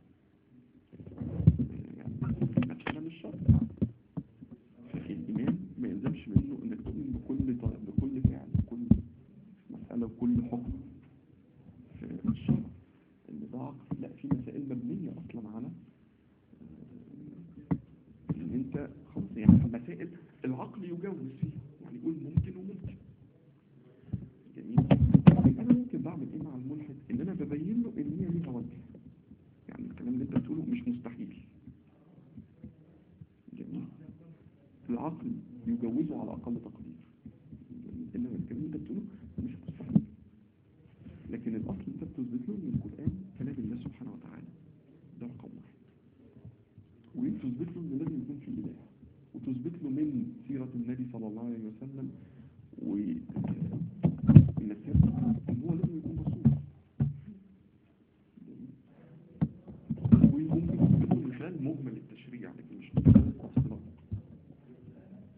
يعني مسألة مش شرط فالإيمان ما يلزمش منه انك تؤمن بكل طريق بكل فعل بكل مسألة وكل حكم في الشرع ان ده عقل لا في مسائل مبنية اصلا على آه، ان انت خلاص يعني مسائل العقل يجوز فيها يعني يقول ممكن وممكن جميل طيب انا ممكن بعمل ايه مع الملحد ان انا ببين له ان هي ليها وجه يعني الكلام اللي انت بتقوله مش مستحيل جميل العقل يجوزه على اقل تقدير جميل انما الكلام اللي انت بتقوله مش مستحيل لكن الاصل انت بتثبت له ان القران كلام الله سبحانه وتعالى ده رقم واحد وتثبت له ان لازم يكون في اله وتثبت له من سيره النبي صلى الله عليه وسلم و من السيرة ان هو لازم يكون رسول وممكن تثبت له من خلال مجمل التشريع لكن مش من خلال التفصيلات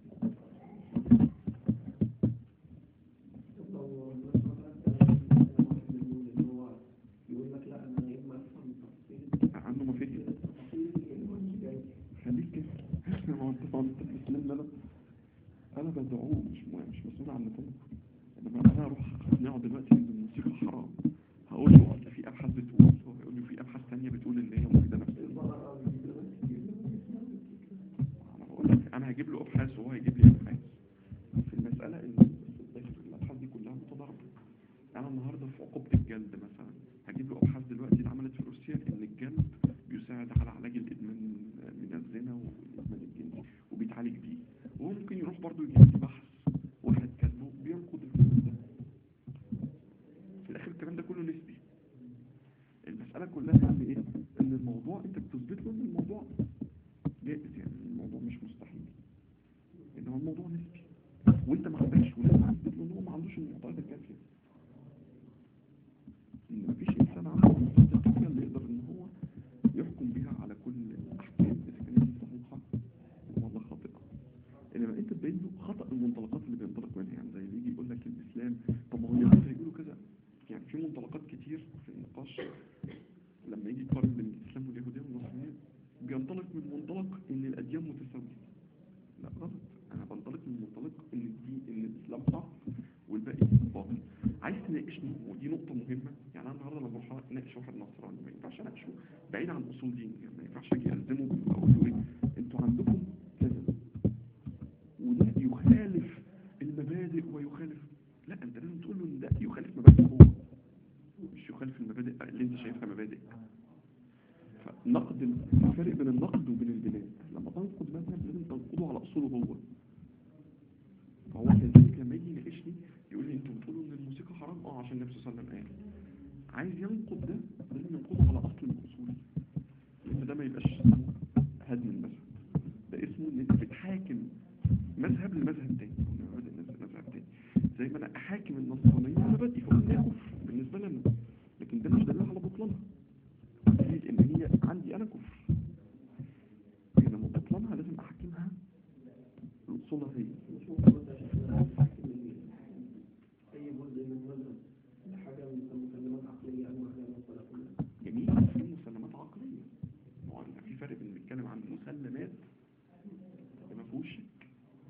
لا انا يجمع افهم تفصيل عنه ما فيه التفصيل اللي مش جاي خليك كده هو انت فهمت الاسلام ده انا انا بدعوه مش م- مش مسؤول عن نتائجه انما انا اروح اقنعه دلوقتي ان الموسيقى حرام هقول له اصل في ابحاث بتقول هو هيقول لي في ابحاث ثانيه بتقول ان هي مفيده نفسيا انا بقول لك انا هجيب له ابحاث وهو هيجيب لي ابحاث في المساله ان الابحاث دي كلها متضاربه انا النهارده في عقوبه الجلد مثلا هجيب له ابحاث دلوقتي اتعملت في روسيا ان الجلد بيساعد على علاج الادمان من الزنا والادمان الجنسي وبيتعالج بيه وممكن يروح برضه يجيب لي بحث واحد كاتبه بينقض الكلام ده في الاخر الكلام ده كله نسبي المساله كلها ان ايه ان الموضوع انت بتثبت له ان الموضوع جائز يعني الموضوع مش مستحيل ان هو الموضوع نسبي وانت ما عندكش ولازم تثبت له ان هو ما عندوش المعطيات الكافيه ان مفيش انسان عنده المعطيات الكافيه اللي يقدر ان هو يحكم بها على كل الاحكام اذا كانت دي صحيحه ولا خاطئه انما انت تبين له خطا المنطلقات اللي بينطلق منها يعني زي اللي يجي يقول لك الاسلام طب ما هو اليهود هيقولوا كذا يعني في منطلقات كتير في النقاش لما يجي يقارن بين الاسلام واليهوديه والنصرانيه بينطلق من منطلق ان الاديان متساويه لا غلط انا بنطلق من منطلق ان الدين ان الاسلام صح والباقي باطل عايز تناقشني ودي نقطه مهمه يعني انا النهارده لما اروح اناقش واحد نصراني ما ينفعش اناقشه بعيد عن اصول ديني يعني ما ينفعش اجي الزمه اقول له ايه انتوا عندكم كذا وده يخالف المبادئ ويخالف لا انت لازم تقول له ان ده يخالف مبادئ هو مش يخالف المبادئ اللي انت شايفها مبادئ فنقد الفرق بين النقد وبين البناء لما تنقد مذهب لازم تنقده على اصوله هو فهو كذلك لما يجي يناقشني يقول لي انتوا بتقولوا ان الموسيقى حرام اه عشان النبي صلى الله عليه وسلم قال عايز ينقد ده لازم ينقده على اصل من اصوله لان ده ما يبقاش اسمه هدم المذهب ده اسمه ان انت بتحاكم مذهب لمذهب تاني أو مبادئ مذهب تاني زي ما انا احاكم النصرانيه على مبادئي فاقول ان هي كفر بالنسبه لنا لكن ده مش دليل على بطلانها دليل ان هي عندي انا كفر انما بطلانها لازم احكمها لاصولها هي مش ممكن بس عشان انا احكم اي جزء من مذهب حاجه من مسلمات عقليه او حاجه من الصلاه جميل في مسلمات عقليه ما هو إحنا في فرق بين بنتكلم عن مسلمات ما فيهوش شك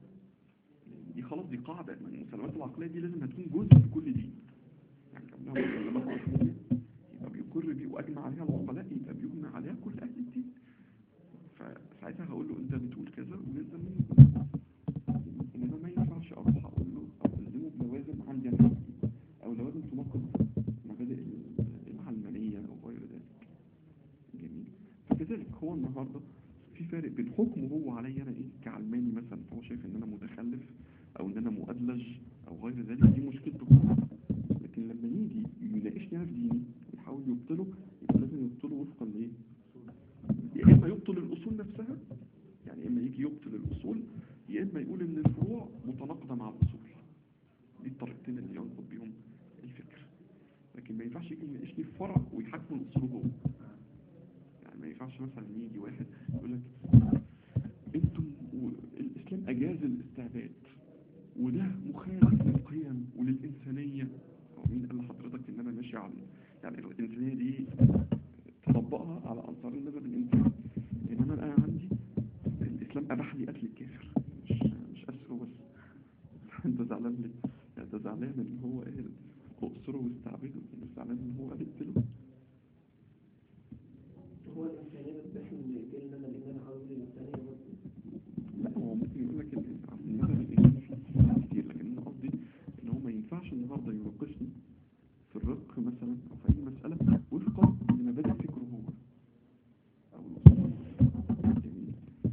دي خلاص دي قاعده إن المسلمات العقليه دي لازم هتكون جزء في كل دين يعني كان لها مسلمات عقليه يبقى بيقر بيه واجمع عليها العقلاء يبقى بيجمع عليها كل اهل الدين فساعتها هقول له انت بتقول كذا ويلزم مني كذا. انما ما ينفعش اروح اقول له او الزمه بلوازم عندي انا او لوازم تناقض مبادئ العلمانيه او غير ذلك جميل فكذلك هو النهارده في فارق بين حكمه هو عليا انا ايه كعلماني مثلا فهو شايف ان انا متخلف او ان انا مؤدلج او غير ذلك دي مشكلته هو. لكن لما يجي يناقشني انا في ديني ويحاول يبطله يبقى لازم يبطله وفقا لايه؟ يا اما يبطل الاصول نفسها يعني يا اما يجي يبطل الاصول يا اما يقول ان الفروع متناقضه مع الاصول دي الطريقتين اللي ينقض بيهم الفكر لكن ما ينفعش يجي يناقشني في فرع ويحكم الاصول هو يعني ما ينفعش مثلا يجي واحد يقول لك انتم و- الاسلام اجاز الاستعباد وده مخالف للقيم وللانسانيه هو مين قال لحضرتك ان انا ماشي على يعني الانسانيه دي تطبقها على انصار النظر الانساني انما انا عندي الاسلام اباح لي قتل الكافر مش مش اسره بس انت زعلان ليه؟ يعني انت زعلان ان هو قال اقصره واستعبده مش زعلان ان هو قال اقتله هو الانسانيه بتبقى من يقتل انا لان انا عاوز الانسانيه برضه لا هو ممكن يقول لك ان المذهب الاسلامي فيه كتير لكن انا قصدي ان هو ما ينفعش النهارده يناقشني في الرق مثلا او في اي مساله وفقا لمبادئ فكره هو او الأصول. جميل.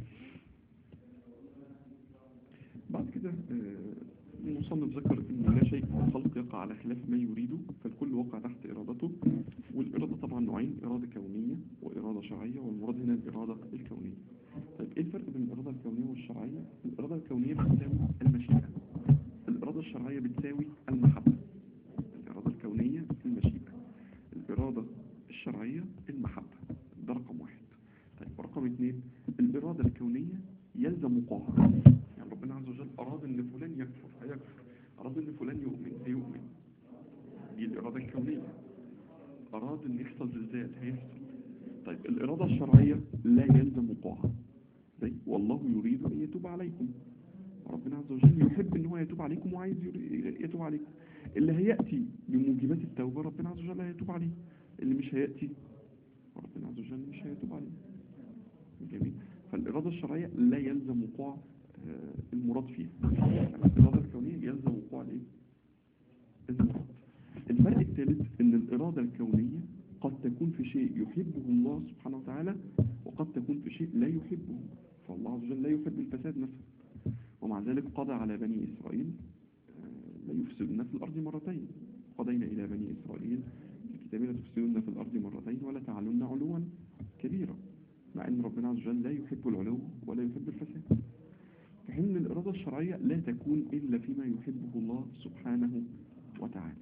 بعد كده آه، المصنف ذكر ان لا شيء في الخلق يقع على خلاف ما يريده فالكل وقع تحت ارادته والاراده طبعا نوعين اراده كونيه واراده شرعيه والمراد هنا الاراده الكونيه طيب ايه الفرق بين الاراده الكونيه والشرعيه الاراده الكونيه بتساوي المشيئه الاراده الشرعيه بتساوي المحبه الاراده الكونيه المشيئه الاراده الشرعيه المحبه ده رقم واحد طيب رقم اثنين الاراده الكونيه يلزم وقوعها يعني ربنا عز وجل اراد ان فلان يكفر هيكفر اراد ان فلان يؤمن هيؤمن دي الاراده الكونيه اراد أراد إن يحصل زلزال هيحصل طيب الإرادة الشرعية لا يلزم وقوعها زي والله يريد أن يتوب عليكم ربنا عز وجل يحب إن هو يتوب عليكم وعايز يري- يتوب عليكم اللي هيأتي بموجبات التوبة ربنا عز وجل هيتوب عليه اللي مش هيأتي ربنا عز وجل مش هيتوب عليه جميل فالإرادة الشرعية لا يلزم وقوع آه، المراد فيها يعني الإرادة الكونية يلزم وقوع الإيه؟ المراد الفرق الثالث ان الإرادة الكونية قد تكون في شيء يحبه الله سبحانه وتعالى وقد تكون في شيء لا يحبه فالله عز وجل لا يحب الفساد مثلا ومع ذلك قضى على بني إسرائيل آه، لا يفسدن في الأرض مرتين قضينا إلى بني إسرائيل في كتابنا تفسدن في الأرض مرتين ولا تعلن علوا كبيرا مع أن ربنا عز وجل لا يحب العلو ولا يحب الفساد في حين أن الإرادة الشرعية لا تكون إلا فيما يحبه الله سبحانه وتعالى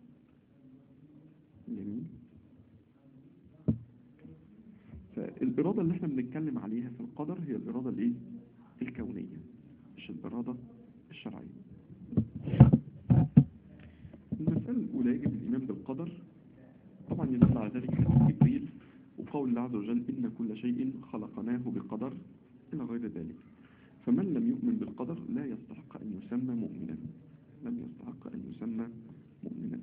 جميل فالإرادة اللي احنا بنتكلم عليها في القدر هي الإرادة الإيه؟ الكونية مش الإرادة الشرعية المسألة الأولى يجب الإيمان بالقدر طبعا يدل على ذلك حديث جبريل وقول الله عز وجل إن كل شيء خلقناه بقدر إلى غير ذلك فمن لم يؤمن بالقدر لا يستحق أن يسمى مؤمنا لم يستحق أن يسمى مؤمنا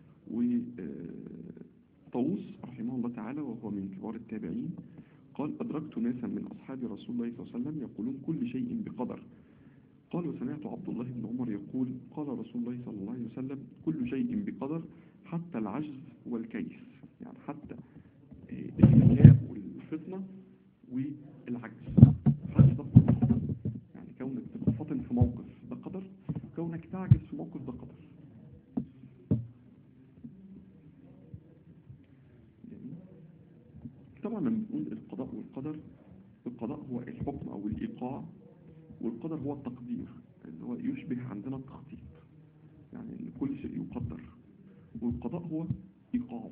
وطاووس رحمه الله تعالى وهو من كبار التابعين قال أدركت ناسا من أصحاب رسول الله صلى الله عليه وسلم يقولون كل شيء بقدر قال وسمعت عبد الله بن عمر يقول قال رسول الله صلى الله عليه وسلم كل شيء بقدر حتى العجز والكيس يعني حتى آه، الذكاء والفطنة والعجز حتى ده قدر. يعني كونك تبقى فاطن في موقف ده قدر كونك تعجز في موقف ده قدر جميل. طبعا لما بنقول القضاء والقدر القضاء هو الحكم او الايقاع والقدر هو التقدير اللي هو يشبه عندنا التخطيط يعني ان كل شيء يقدر والقضاء هو ايقاع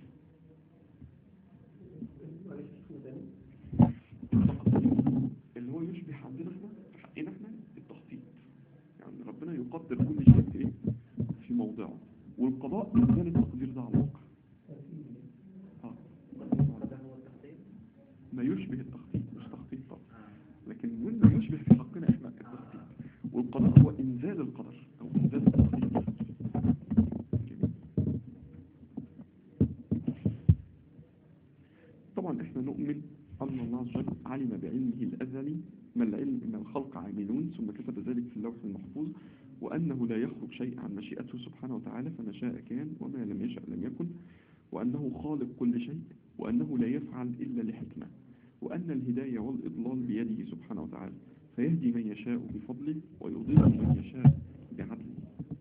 معلش اسمه تاني التقدير اللي هو يشبه عندنا احنا في حقنا احنا التخطيط يعني ربنا يقدر كل شيء في ايه في موضعه والقضاء انزال التقدير ده على الواقع اه ده هو التخطيط ما يشبه التخطيط مش تخطيط طبعا لكن مما يشبه في حقنا احنا التخطيط والقضاء هو انزال القدر او انزال التخطيط جميل. طبعا احنا نؤمن ان الله عز وجل علم بعلمه الازلي ما العلم ما الخلق عاملون ثم كتب ذلك في اللوح المحفوظ وانه لا يخرج شيء عن مشيئته سبحانه وتعالى فما شاء كان وما لم يشأ لم يكن وانه خالق كل شيء وانه لا يفعل الا لحكمه وأن الهداية والإضلال بيده سبحانه وتعالى فيهدي من يشاء بفضله ويضل من يشاء بعدله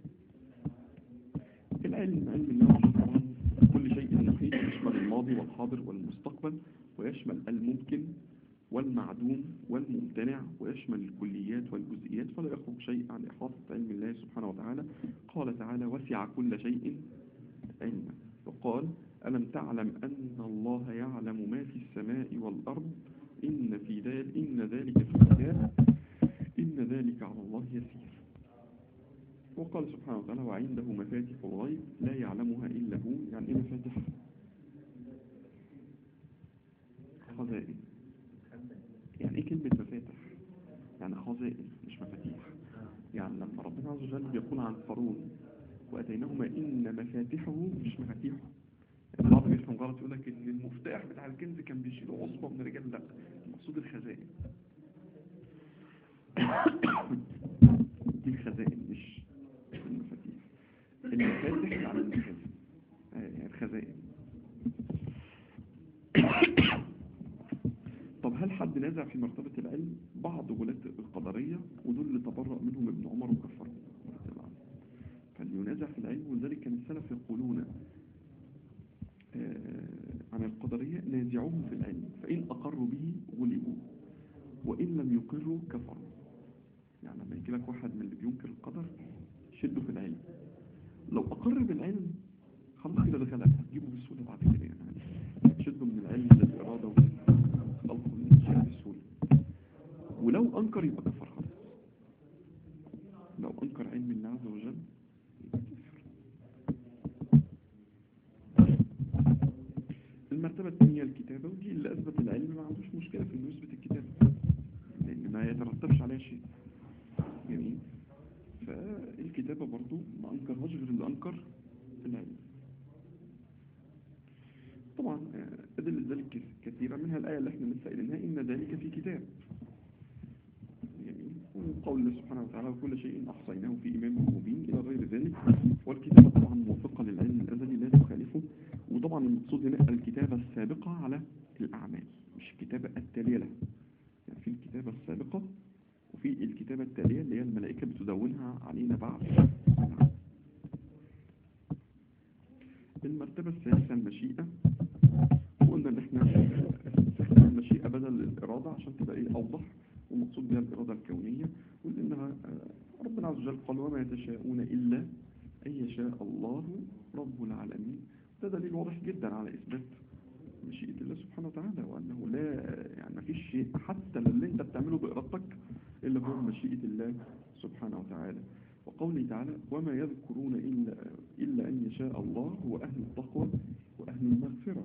العلم علم الله سبحانه كل شيء محيط يشمل الماضي والحاضر والمستقبل ويشمل الممكن والمعدوم والممتنع ويشمل الكليات والجزئيات فلا يخرج شيء عن إحاطة علم الله سبحانه وتعالى قال تعالى وسع كل شيء علما وقال ألم تعلم أن الله يعلم ما في السماء والأرض إن في ذلك إن ذلك في كتاب إن ذلك على الله يسير وقال سبحانه وتعالى وعنده مفاتح الغيب لا يعلمها إلا هو يعني إيه مفاتح خزائن يعني إيه كلمة مفاتح يعني خزائن مش مفاتيح يعني لما ربنا عز وجل بيقول عن قارون وأتيناهما إن مفاتحه مش مفاتيحه البعض بيفهم غلط يقول لك ان المفتاح بتاع الكنز كان بيشيله عصبة من الرجال لا المقصود الخزائن دي الخزائن مش المفاتيح المفاتح يعني المخازن آه، يعني الخزائن طب هل حد نازع في مرتبة العلم بعض غلاة القدرية ودول اللي تبرأ منهم ابن عمر وكفرهم رضي الله عنه. فاللي ينازع في العلم ولذلك كان السلف يقولون آه، عن القدرية نازعوهم في العلم فإن أقروا به غلبوا وإن لم يقروا كفروا يعني لما يجي لك واحد من اللي بينكر القدر شده في العلم لو أقر بالعلم خلاص كده دخل هتجيبه بسهولة بعد كده يعني شده من العلم للإرادة والخلق والإنشاء بسهولة ولو أنكر يبقى كفر خلاص لو أنكر علم الله عز وجل يبقى كفر الثانية الكتابة ودي اللي أثبت العلم ما عندوش مشكلة في إنه يثبت الكتابة لأن ما يترتبش عليها شيء جميل فالكتابة برضو ما أنكرهاش غير اللي أنكر العلم طبعا آه، أدلة ذلك كث- كثيرة منها الآية اللي احنا لسه قايلينها إن ذلك في كتاب يعني وقول الله سبحانه وتعالى وكل شيء أحصيناه في إمام مبين إلى غير ذلك والكتابة طبعا موافقة للعلم الأزلي لا تخالفه وطبعا المقصود هنا الكتابة السابقة على الأعمال مش الكتابة التالية لها يعني في الكتابة السابقة وفي الكتابة التالية اللي هي الملائكة بتدونها علينا بعد العمل. المرتبة الثالثة المشيئة وقلنا ان احنا استخدام المشيئة بدل الإرادة عشان تبقى ايه أوضح والمقصود بها الإرادة الكونية ولأنها آه، ربنا عز وجل قال وما يتشاءون إلا أن يشاء الله رب العالمين ده دليل واضح جدا على إثبات مشيئة الله سبحانه وتعالى وأنه لا يعني ما فيش شيء حتى اللي أنت بتعمله بإرادتك إلا هو مشيئة الله سبحانه وتعالى وقوله تعالى وما يذكرون إلا, إلا أن يشاء الله هو أهل التقوى وأهل المغفرة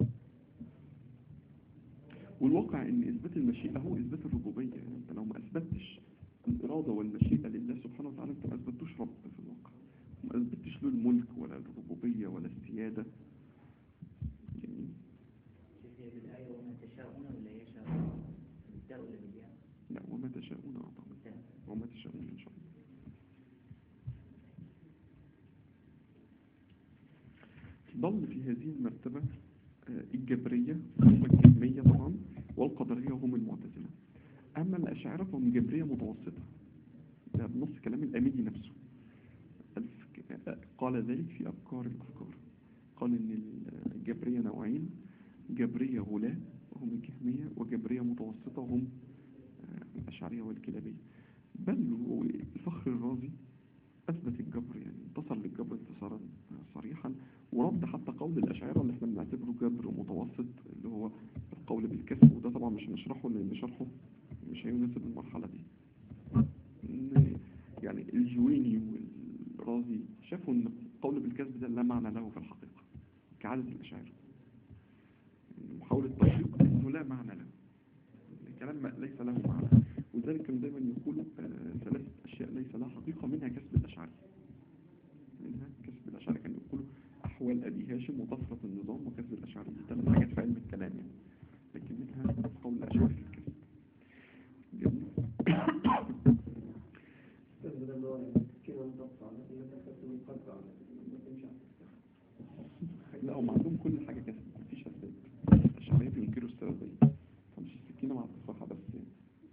والواقع ان اثبات المشيئة هو اثبات الربوبية يعني انت لو ما اثبتش الارادة والمشيئة لله سبحانه وتعالى انت ما اثبتوش رب في الواقع ما اثبتش له الملك ولا الربوبية ولا السيادة جميل هي بالآية وما تشاءون ولا يشاء التاء ولا بالياء لا وما تشاءون أعطانا التاء وما تشاءون إن شاء الله ضل في هذه المرتبة آه، الجبرية هم الجهمية طبعا والقدرية هم المعتزلة أما الأشاعرة فهم جبرية متوسطة ده بنص كلام الأميدي نفسه الف- آه، قال ذلك في أفكار الأفكار قال إن الجبرية نوعين جبرية غلاة وهم الجهمية وجبرية متوسطة وهم آه، الأشعرية والكلابية بل هو الفخر الرازي أثبت الجبر يعني انتصر للجبر انتصارا صريحا ورد حتى قول الأشاعرة اللي احنا بنعتبره جبر متوسط اللي هو القول بالكسب وده طبعا مش هنشرحه لأن شرحه مش هيناسب المرحلة دي إن يعني الجويني والرازي شافوا ان القول بالكسب ده لا معنى له في الحقيقة كعادة الأشاعرة إن محاولة تطبيق انه لا معنى له الكلام ما- ليس له معنى ولذلك كانوا دايما يقولوا آه، ثلاث أشياء ليس لها حقيقة منها كسب الأشعري منها كسب الأشعري كانوا يقولوا أحوال أبي هاشم وطفرة النظام وكسب الأشعري دي ثلاث حاجات في علم الكلام يعني لكن منها قول الأشعري في الكسب جميل استاذ ده اللي هو كده نضبط على انك تكتب من قلب على ما تمشي على لا هم عندهم كل حاجة كسب مفيش أسباب الأشعرية بينكروا السبب دي فمش السكينة مع التفاحة بس يعني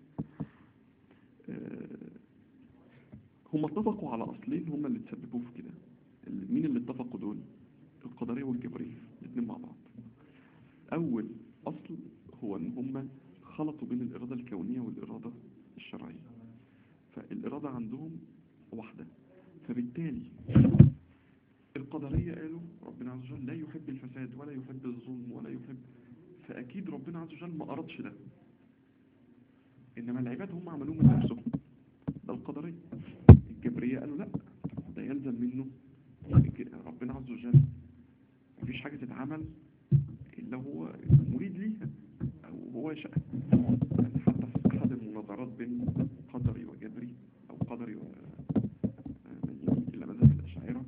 آه، هم اتفقوا على أصلين هم اللي تسببوا في كده ال- مين اللي اتفقوا دول القدرية والجبرية الاثنين مع بعض أول أصل هو إن هم خلطوا بين الإرادة الكونية والإرادة الشرعية فالإرادة عندهم واحدة فبالتالي القدرية قالوا ربنا عز وجل لا يحب الفساد ولا يحب الظلم ولا يحب فأكيد ربنا عز وجل ما أرادش ده إنما العباد هم عملوه من نفسهم ده القدرية الجبرية قالوا لا ده يلزم منه ربنا عز وجل مفيش حاجة تتعمل إلا هو مريد ليها أو هو يشاء يعني حتى في أحد المناظرات بين قدري وجبري أو قدري و من يميل إلى مذهب الأشاعرة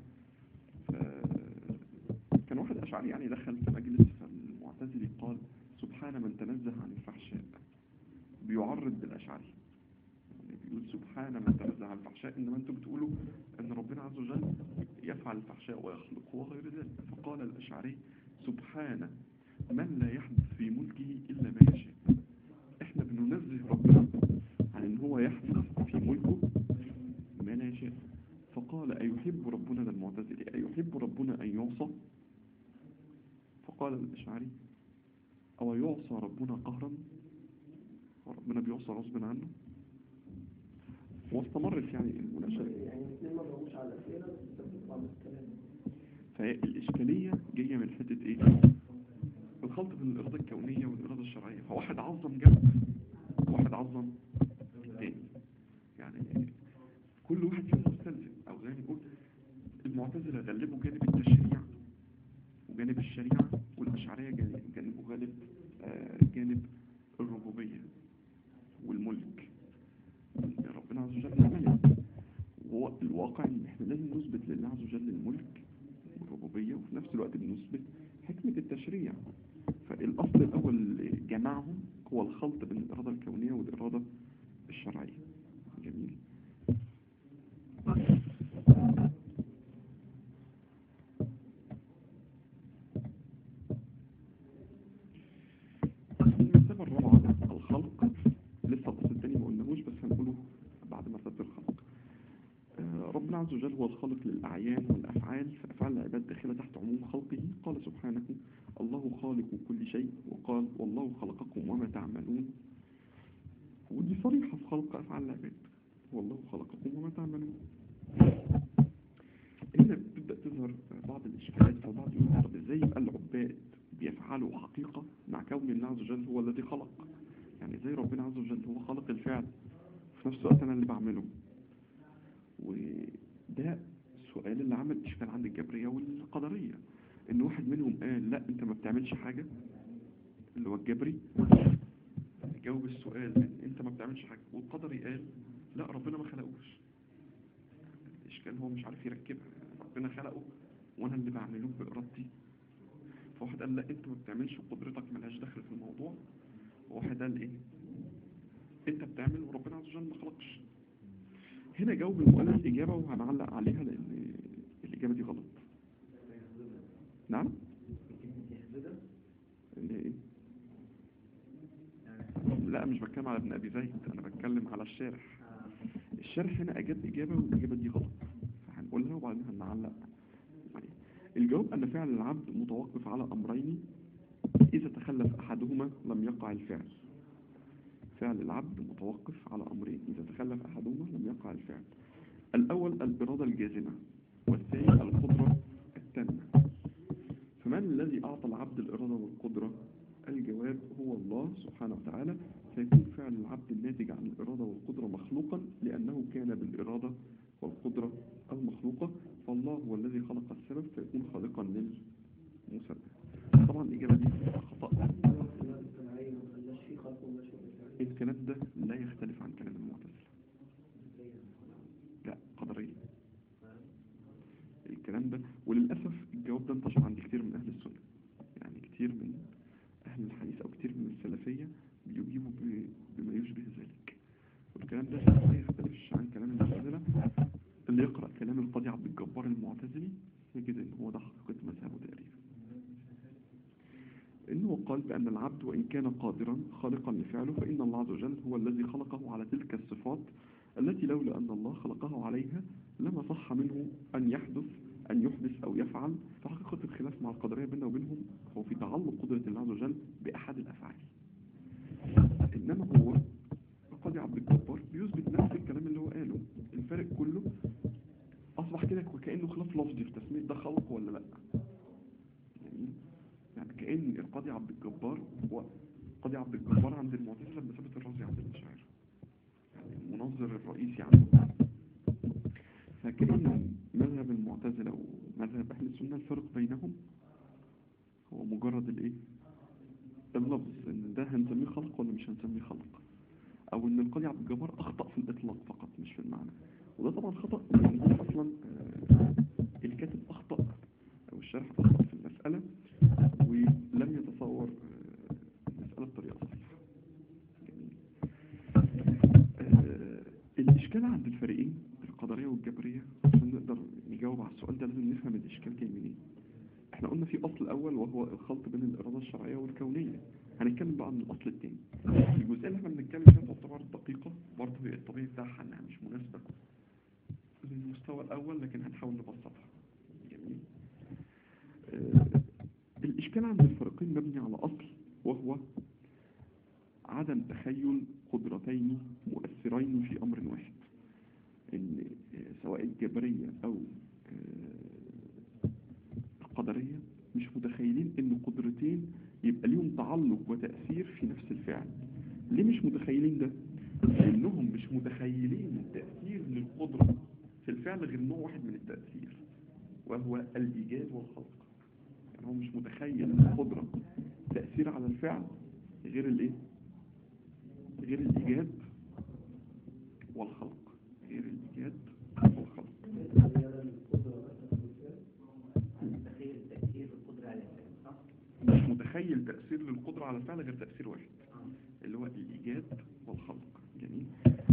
ف- كان واحد أشعري يعني دخل في مجلس فالمعتزلي قال سبحان من تنزه عن الفحشاء بيعرض بالأشعري يعني بيقول سبحان من تنزه عن الفحشاء إنما أنتم بتقولوا أن ربنا عز وجل يفعل الفحشاء ويخلق وغير ذلك فقال الأشعري سبحان من لا يحدث في ملكه إلا ما يشاء احنا بننزه ربنا عن ان هو يحدث في ملكه ما لا يشاء فقال أيحب ربنا ده المعتزلي أيحب ربنا أن يعصى فقال الأشعري أو يعصى ربنا قهرا وربنا بيعصى غصبا عنه واستمرت يعني المناقشة يعني الاثنين ما جاوبوش على الاسئله بس بتطلع من الكلام فالإشكالية جاية من حتة إيه؟ الخلط بين الإرادة الكونية والإرادة الشرعية فواحد عظم جنب وواحد عظم التاني يعني كل واحد فيهم مستلزم أو زي ما نقول المعتزلة غلبوا جانب التشريع وجانب الشريعة والأشعرية جانب- جانبوا لازم نثبت لله عز وجل الملك والربوبية وفي نفس الوقت بنثبت حكمة التشريع فالأصل الأول اللي جمعهم هو الخلط بين الإرادة الكونية والإرادة الشرعية جميل المرتبة الرابعة الخلق لسه الأصل التاني ما قلناهوش بس هنقوله بعد مرتبة الخلق آه، ربنا عز وجل هو الخالق للأعيان والأفعال فأفعال العباد داخلة تحت عموم خلقه قال سبحانه الله خالق كل شيء وقال والله خلقكم وما تعملون ودي صريحة في خلق أفعال العباد والله خلقكم وما تعملون هنا بتبدأ تظهر بعض الإشكالات فالبعض يقول طب إزاي يبقى العباد بيفعلوا حقيقة مع كون الله عز وجل هو الذي خلق يعني إزاي ربنا عز وجل هو خلق الفعل في نفس الوقت أنا اللي بعمله وده السؤال اللي عمل إشكال عند الجبرية والقدرية إن واحد منهم قال لا أنت ما بتعملش حاجة اللي هو الجبري جاوب السؤال إن أنت ما بتعملش حاجة والقدري قال لا ربنا ما خلقوش الإشكال هو مش عارف يركبها ربنا خلقه وأنا اللي بعمله بإرادتي فواحد قال لا أنت ما بتعملش وقدرتك ملهاش دخل في الموضوع وواحد قال إيه أنت بتعمل وربنا عز وجل ما خلقش هنا جاوب المؤلف إجابة وهنعلق عليها لأن الإجابة دي غلط نعم اللي إيه؟ لا مش بتكلم على ابن أبي زيد أنا بتكلم على الشارح الشارح هنا أجاب إجابة والإجابة دي غلط فهنقولها وبعدين هنعلق عليها الجواب أن فعل العبد متوقف على أمرين إذا تخلف أحدهما لم يقع الفعل فعل العبد متوقف على أمرين إذا تخلف أحدهما لم يقع الفعل الأول الإرادة الجازمة والثاني القدرة التامة فمن الذي أعطى العبد الإرادة والقدرة الجواب هو الله سبحانه وتعالى فيكون فعل العبد الناتج عن الإرادة والقدرة مخلوقا لأنه كان بالإرادة والقدرة المخلوقة فالله هو الذي خلق السبب فيكون خالقا للمسبب طبعا الإجابة دي خطأ الصناعية ما خلاش فيه خلق ولا شيء الكلام ده لا يختلف عن كلام المعتزلة لا قدرية الكلام ده وللأسف الجواب ده انتشر عند كتير من أهل السنة يعني كتير من أهل الحديث أو كتير من السلفية بيجيبوا ب- بما يشبه ذلك والكلام ده لا يختلفش عن كلام المعتزلة اللي يقرأ كلام القاضي عبد الجبار المعتزلي يجد ان هو ده حقيقة مذهبه تقريبا إنه قال بأن العبد وإن كان قادرا خالقا لفعله فإن الله عز وجل هو الذي خلقه على تلك الصفات التي لولا أن الله خلقه عليها لما صح منه أن يحدث أن يحدث أو يفعل فحقيقة الخلاف مع القدرية بيننا وبينهم هو في تعلق قدرة الله عز وجل بأحد الأفعال إنما هو القاضي عبد الجبار بيثبت نفس الكلام اللي هو قاله الفرق كله أصبح كده وكأنه خلاف لفظي في تسمية ده خلق ولا لأ يعني يعني كأن القاضي عبد الجبار هو قاضي عبد الجبار عند المعتزلة بمثابة الرازي عند الأشاعرة يعني المنظر الرئيسي عنده فكأن مذهب المعتزلة ومذهب أهل السنة الفرق بينهم هو مجرد الإيه؟ اللفظ إن ده هنسميه خلق ولا مش هنسميه خلق أو إن القاضي عبد الجبار أخطأ في الإطلاق فقط مش في المعنى وده طبعا خطأ يعني هو أصلا آه، الكاتب أخطأ أو الشارح أخطأ في المسألة ولم يتصور آه، المسألة بطريقة صحيحة جميل آه، الإشكال عند الفريقين القدرية والجبرية عشان نقدر نجاوب على السؤال ده لازم نفهم الإشكال جاي منين احنا قلنا في أصل أول وهو الخلط بين الإرادة الشرعية والكونية هنتكلم بقى عن الأصل التاني الجزئية اللي احنا بنتكلم فيها تعتبر دقيقة برضه هي الطبيعي بتاعها إنها مش مناسبة للمستوى الأول لكن هنحاول نبسطها جميل آه، الإشكال عند الفريقين مبني على أصل وهو عدم تخيل قدرتين مؤثرين في أمر واحد إن آه، سواء الجبرية أو آه، القدرية مش متخيلين إن قدرتين يبقى ليهم تعلق وتأثير في نفس الفعل ليه مش متخيلين ده؟ لأنهم مش متخيلين التأثير للقدرة في الفعل غير نوع واحد من التأثير وهو الإيجاد والخلق يعني هو مش متخيل ان القدرة تأثير على الفعل غير الايه غير الإيجاد والخلق غير الإيجاد والخلق متخيل تأثير للقدرة على الفعل غير تأثير واحد اللي هو الإيجاد والخلق جميل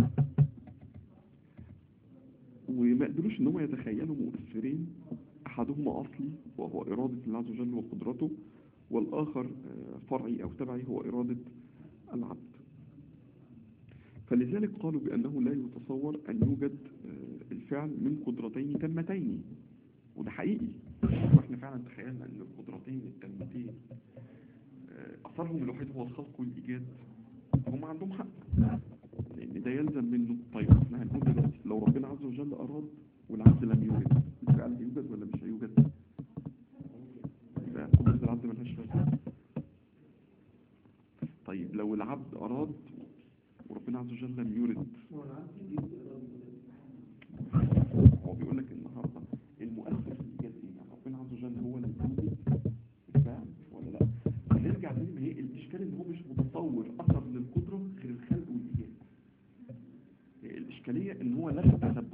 وما قدروش ان هم يتخيلوا مؤثرين احدهما اصلي وهو ارادة الله عز وجل وقدرته والاخر آه، فرعي او تبعي هو ارادة العبد فلذلك قالوا بانه لا يتصور ان يوجد آه، الفعل من قدرتين تامتين وده حقيقي واحنا فعلا تخيلنا ان القدرتين التامتين آه، اثرهم الوحيد هو الخلق والايجاد هم عندهم حق لان ده يلزم منه طيب احنا هنقول دلوقتي لو ربنا عز وجل اراد والعبد لم يوجد الفعل هيوجد ولا مش هيوجد يبقى قدرة العبد ملهاش لازمه طيب لو العبد اراد وربنا عز وجل لم يرد هو العبد يجيب إرادة هو بيقول لك النهارده المؤثر في الايجاد ايه يعني ربنا عز وجل هو اللي يوجد الفعل ولا لا نرجع تاني ما هي الاشكال ان هو مش متصور اثر للقدره غير الخلق والايجاد هي الاشكاليه ان هو لغى التسبب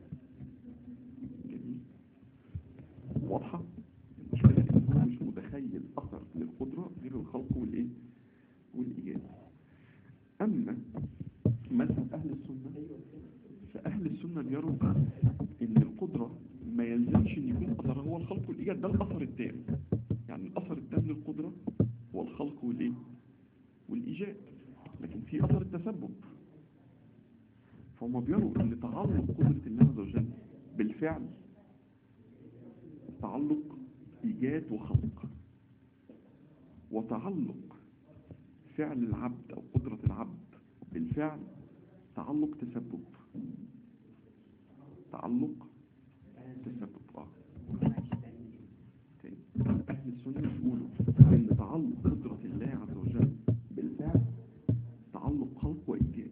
جميل واضحه المشكله ان هو مش متخيل اثر للقدره غير الخلق والايه والايجاد اما مثلا اهل السنه فأهل السنة بيروا إن القدرة ما يلزمش إن يكون أثرها هو الخلق والإيجاد ده الأثر التام يعني الأثر التام للقدرة هو الخلق والإيه؟ والإيجاد لكن في أثر التسبب فهم بيروا إن تعلق قدرة الله عز وجل بالفعل تعلق إيجاد وخلق وتعلق فعل العبد أو قدرة العبد بالفعل تعلق تسبب تعلق تسبب اه تاني. أهل السنة يقولوا إن تعلق قدرة الله عز وجل بالفعل تعلق خلق وإيجاد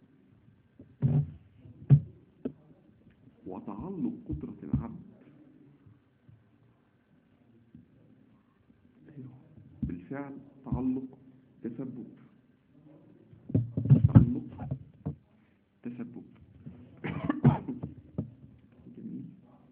وتعلق قدرة العبد بالفعل تعلق تسبب تعلق تسبب جميل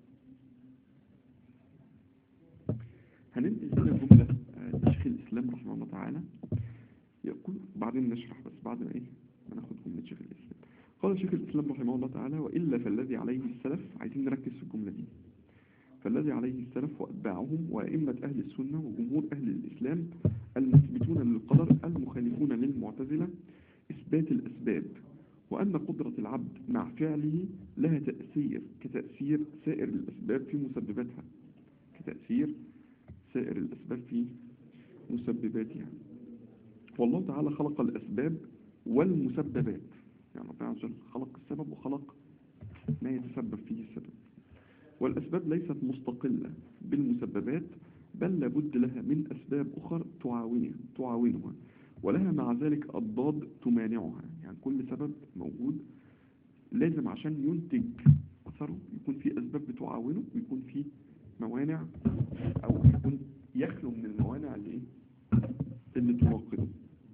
هننقل هنا جملة آه، لشيخ الإسلام رحمه الله تعالى يقول بعدين نشرح بس بعد ما إيه ما ناخد جملة شيخ الإسلام قال شيخ الإسلام رحمه الله تعالى وإلا فالذي عليه السلف عايزين نركز في الجملة دي فالذي عليه السلف وأتباعهم وأئمة أهل السنة وجمهور أهل الإسلام المثبتون للقدر المخالفون للمعتزلة إثبات الأسباب وأن قدرة العبد مع فعله لها تأثير كتأثير سائر الأسباب في مسبباتها كتأثير سائر الأسباب في مسبباتها والله تعالى خلق الأسباب والمسببات يعني ربنا عز وجل خلق السبب وخلق ما يتسبب فيه السبب والأسباب ليست مستقلة بالمسببات بل لابد لها من أسباب أخرى تعاونها تعاونها ولها مع ذلك أضداد تمانعها يعني كل سبب موجود لازم عشان ينتج أثره يكون في أسباب بتعاونه ويكون في موانع أو يكون يخلو من الموانع اللي إيه؟ اللي تناقضه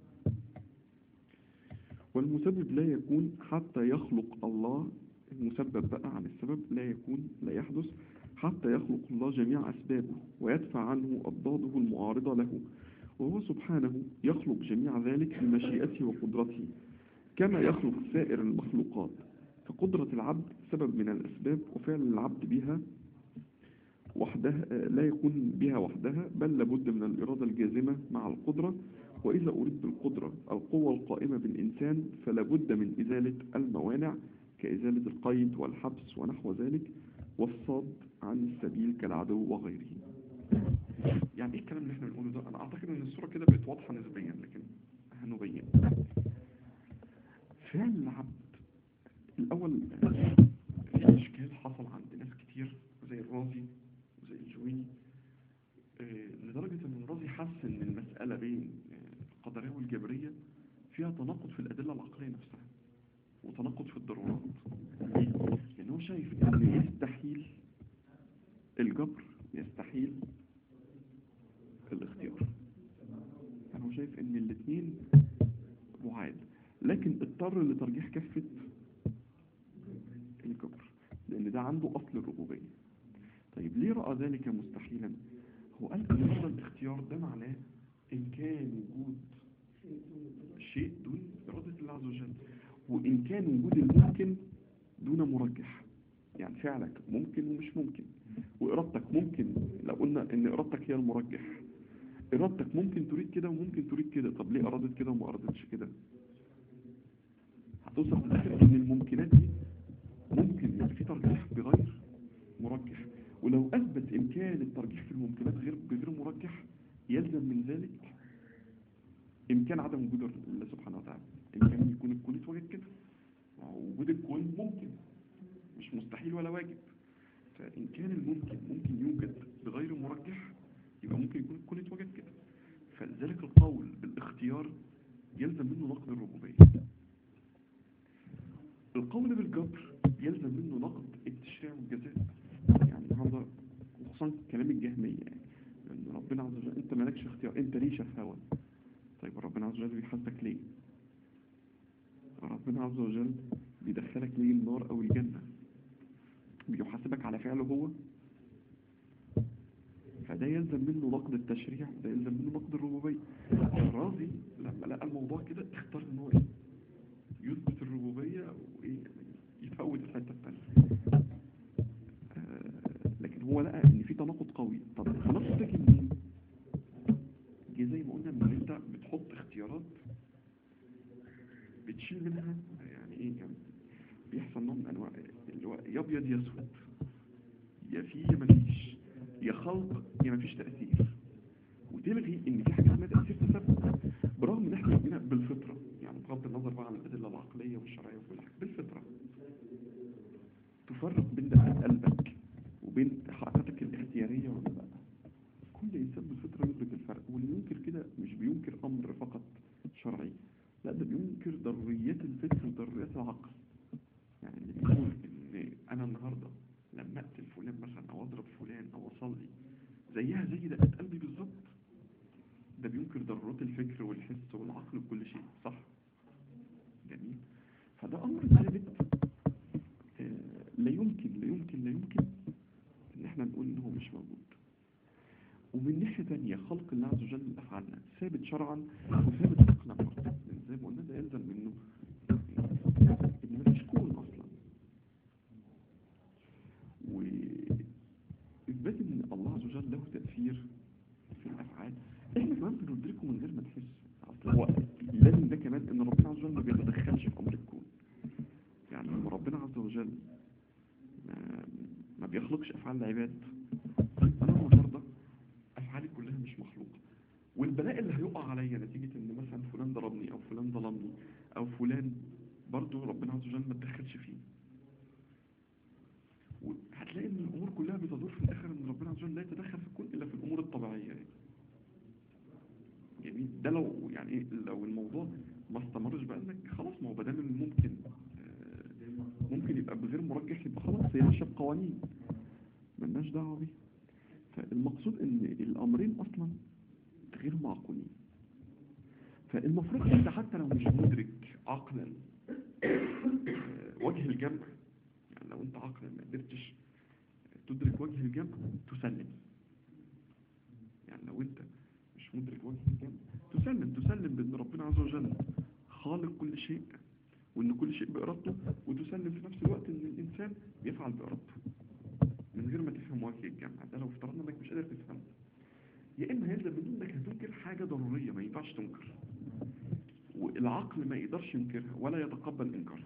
والمسبب لا يكون حتى يخلق الله المسبب بقى عن السبب لا يكون لا يحدث حتى يخلق الله جميع أسبابه ويدفع عنه أضداده المعارضة له وهو سبحانه يخلق جميع ذلك بمشيئته وقدرته كما يخلق سائر المخلوقات فقدرة العبد سبب من الأسباب وفعل العبد بها وحدها لا يكون بها وحدها بل لابد من الإرادة الجازمة مع القدرة وإذا أريد بالقدرة القوة القائمة بالإنسان فلا بد من إزالة الموانع كإزالة القيد والحبس ونحو ذلك والصد عن السبيل كالعدو وغيره يعني ايه الكلام اللي احنا بنقوله ده انا اعتقد ان الصورة كده بقت واضحة نسبيا لكن هنبين فعل العبد الاول آه، في اشكال حصل عند ناس كتير زي الرازي وزي الجويني آه، لدرجة ان الرازي حس ان المسألة بين آه، القدرية والجبرية فيها تناقض في الأدلة العقلية نفسها وتناقض في الضرورات ليه؟ لأن هو شايف ان يستحيل الجبر يستحيل الاختيار يعني هو شايف ان الاثنين بعاد لكن اضطر لترجيح كفة الجبر لان ده عنده اصل الربوبية طيب ليه رأى ذلك مستحيلا هو قال ان هذا الاختيار ده معناه إن كان وجود شيء دون إرادة الله عز وجل وإن كان وجود الممكن دون مرجح يعني فعلك ممكن ومش ممكن وإرادتك ممكن لو قلنا إن إرادتك هي المرجح إرادتك ممكن تريد كده وممكن تريد كده طب ليه أرادت كده وما أرادتش كده هتوصل في الآخر إن الممكنات دي ممكن يبقى في ترجيح بغير مرجح ولو أثبت إمكان الترجيح في الممكنات غير بغير مرجح يلزم من ذلك إمكان عدم وجود الله سبحانه وتعالى إمكان يكون الكون اتوجد كده وجود الكون ممكن مش مستحيل ولا واجب فإن كان الممكن ممكن يوجد بغير مرجح يبقى ممكن يكون الكون اتوجد كده فلذلك القول بالاختيار يلزم منه نقد الربوبية القول بالجبر يلزم منه نقد التشريع والجزاء يعني النهارده وخصوصا كلام الجهمية يعني لأن ربنا عز وجل أنت مالكش اختيار أنت ريشة في هوا طيب ربنا عز وجل بيحاسبك ليه ربنا عز وجل بيدخلك ليه النار أو الجنة بيحاسبك على فعله هو فده يلزم منه نقد التشريع ده يلزم منه نقد الربوبية الرازي لما لقى الموضوع كده اختار ان هو ايه يثبت الربوبية وايه يفوت الحتة الثانية آه لكن هو لقى ان في تناقض قوي طب التناقض ده كان منين؟ جه زي ما قلنا ان انت بتحط اختيارات بتشيل منها يعني ايه يعني بيحصل نوع من انواع اللي هو يا ابيض يا اسود يا في يا مفيش يا خلق يا مفيش تأثير وتلغي ان في حاجة اسمها تأثير تسبب برغم ان احنا عندنا بالفطرة يعني بغض النظر بقى عن الأدلة العقلية والشرعية وكل حاجة بالفطرة تفرق بين دقات قلبك وبين حركتك الاختيارية ولا لا كل إنسان بالفطرة يدرك الفرق واللي ينكر كده مش بينكر أمر فقط شرعي لا ده بينكر ضروريات الفكر وضروريات العقل يعني اللي بيقول ان انا النهاردة لما اقتل فلان مثلا او اضرب فلان او اصلي زيها زي دقات قلبي بالظبط ده بينكر ضرورات الفكر والحس والعقل وكل شيء صح جميل فده امر ثابت آه، لا يمكن لا يمكن لا يمكن ان احنا نقول ان هو مش موجود ومن ناحية تانية خلق الله عز وجل لأفعالنا ثابت شرعا وثابت عقلا برضه لأن زي ما قلنا ده يلزم منه إن مفيش كون أصلا وإثبات إن الله عز وجل له تأثير في الأفعال إحنا كمان بندركه من غير ما نحس أصل هو لازم ده كمان إن ربنا عز وجل ما بيتدخلش في أمر الكون يعني لما ربنا عز وجل ما, ما بيخلقش أفعال العباد أنا النهارده أفعالي كلها مش مخلوقة والبلاء اللي هيقع عليا نتيجة إن مثلا فلان ضربني أو فلان ظلمني أو فلان برضه ربنا عز وجل ما تدخلش فيه وهتلاقي إن الأمور كلها بتدور في الآخر إن ربنا عز وجل لا يتدخل في الكون إلا في الأمور الطبيعية يعني. جميل ده لو يعني إيه لو الموضوع ما استمرش بقى إنك خلاص ما هو بدل ممكن آه، ممكن يبقى بغير مرجح يبقى خلاص هي ماشية بقوانين ملناش دعوة بيه فالمقصود ان الامرين اصلا غير معقولين فالمفروض انت حتى لو مش مدرك عقلا آه، وجه الجمع يعني لو انت عقلا ما قدرتش تدرك وجه الجمع تسلم يعني لو انت مش مدرك وجه الجمع تسلم تسلم بان ربنا عز وجل خالق كل شيء وان كل شيء بارادته وتسلم في نفس الوقت ان الانسان يفعل بارادته من غير ما تفهم وجه الجمع ده لو افترضنا انك مش قادر تفهم يا اما هيلزم منه انك هتنكر حاجة ضرورية ما ينفعش تنكر والعقل ما يقدرش ينكرها ولا يتقبل انكارها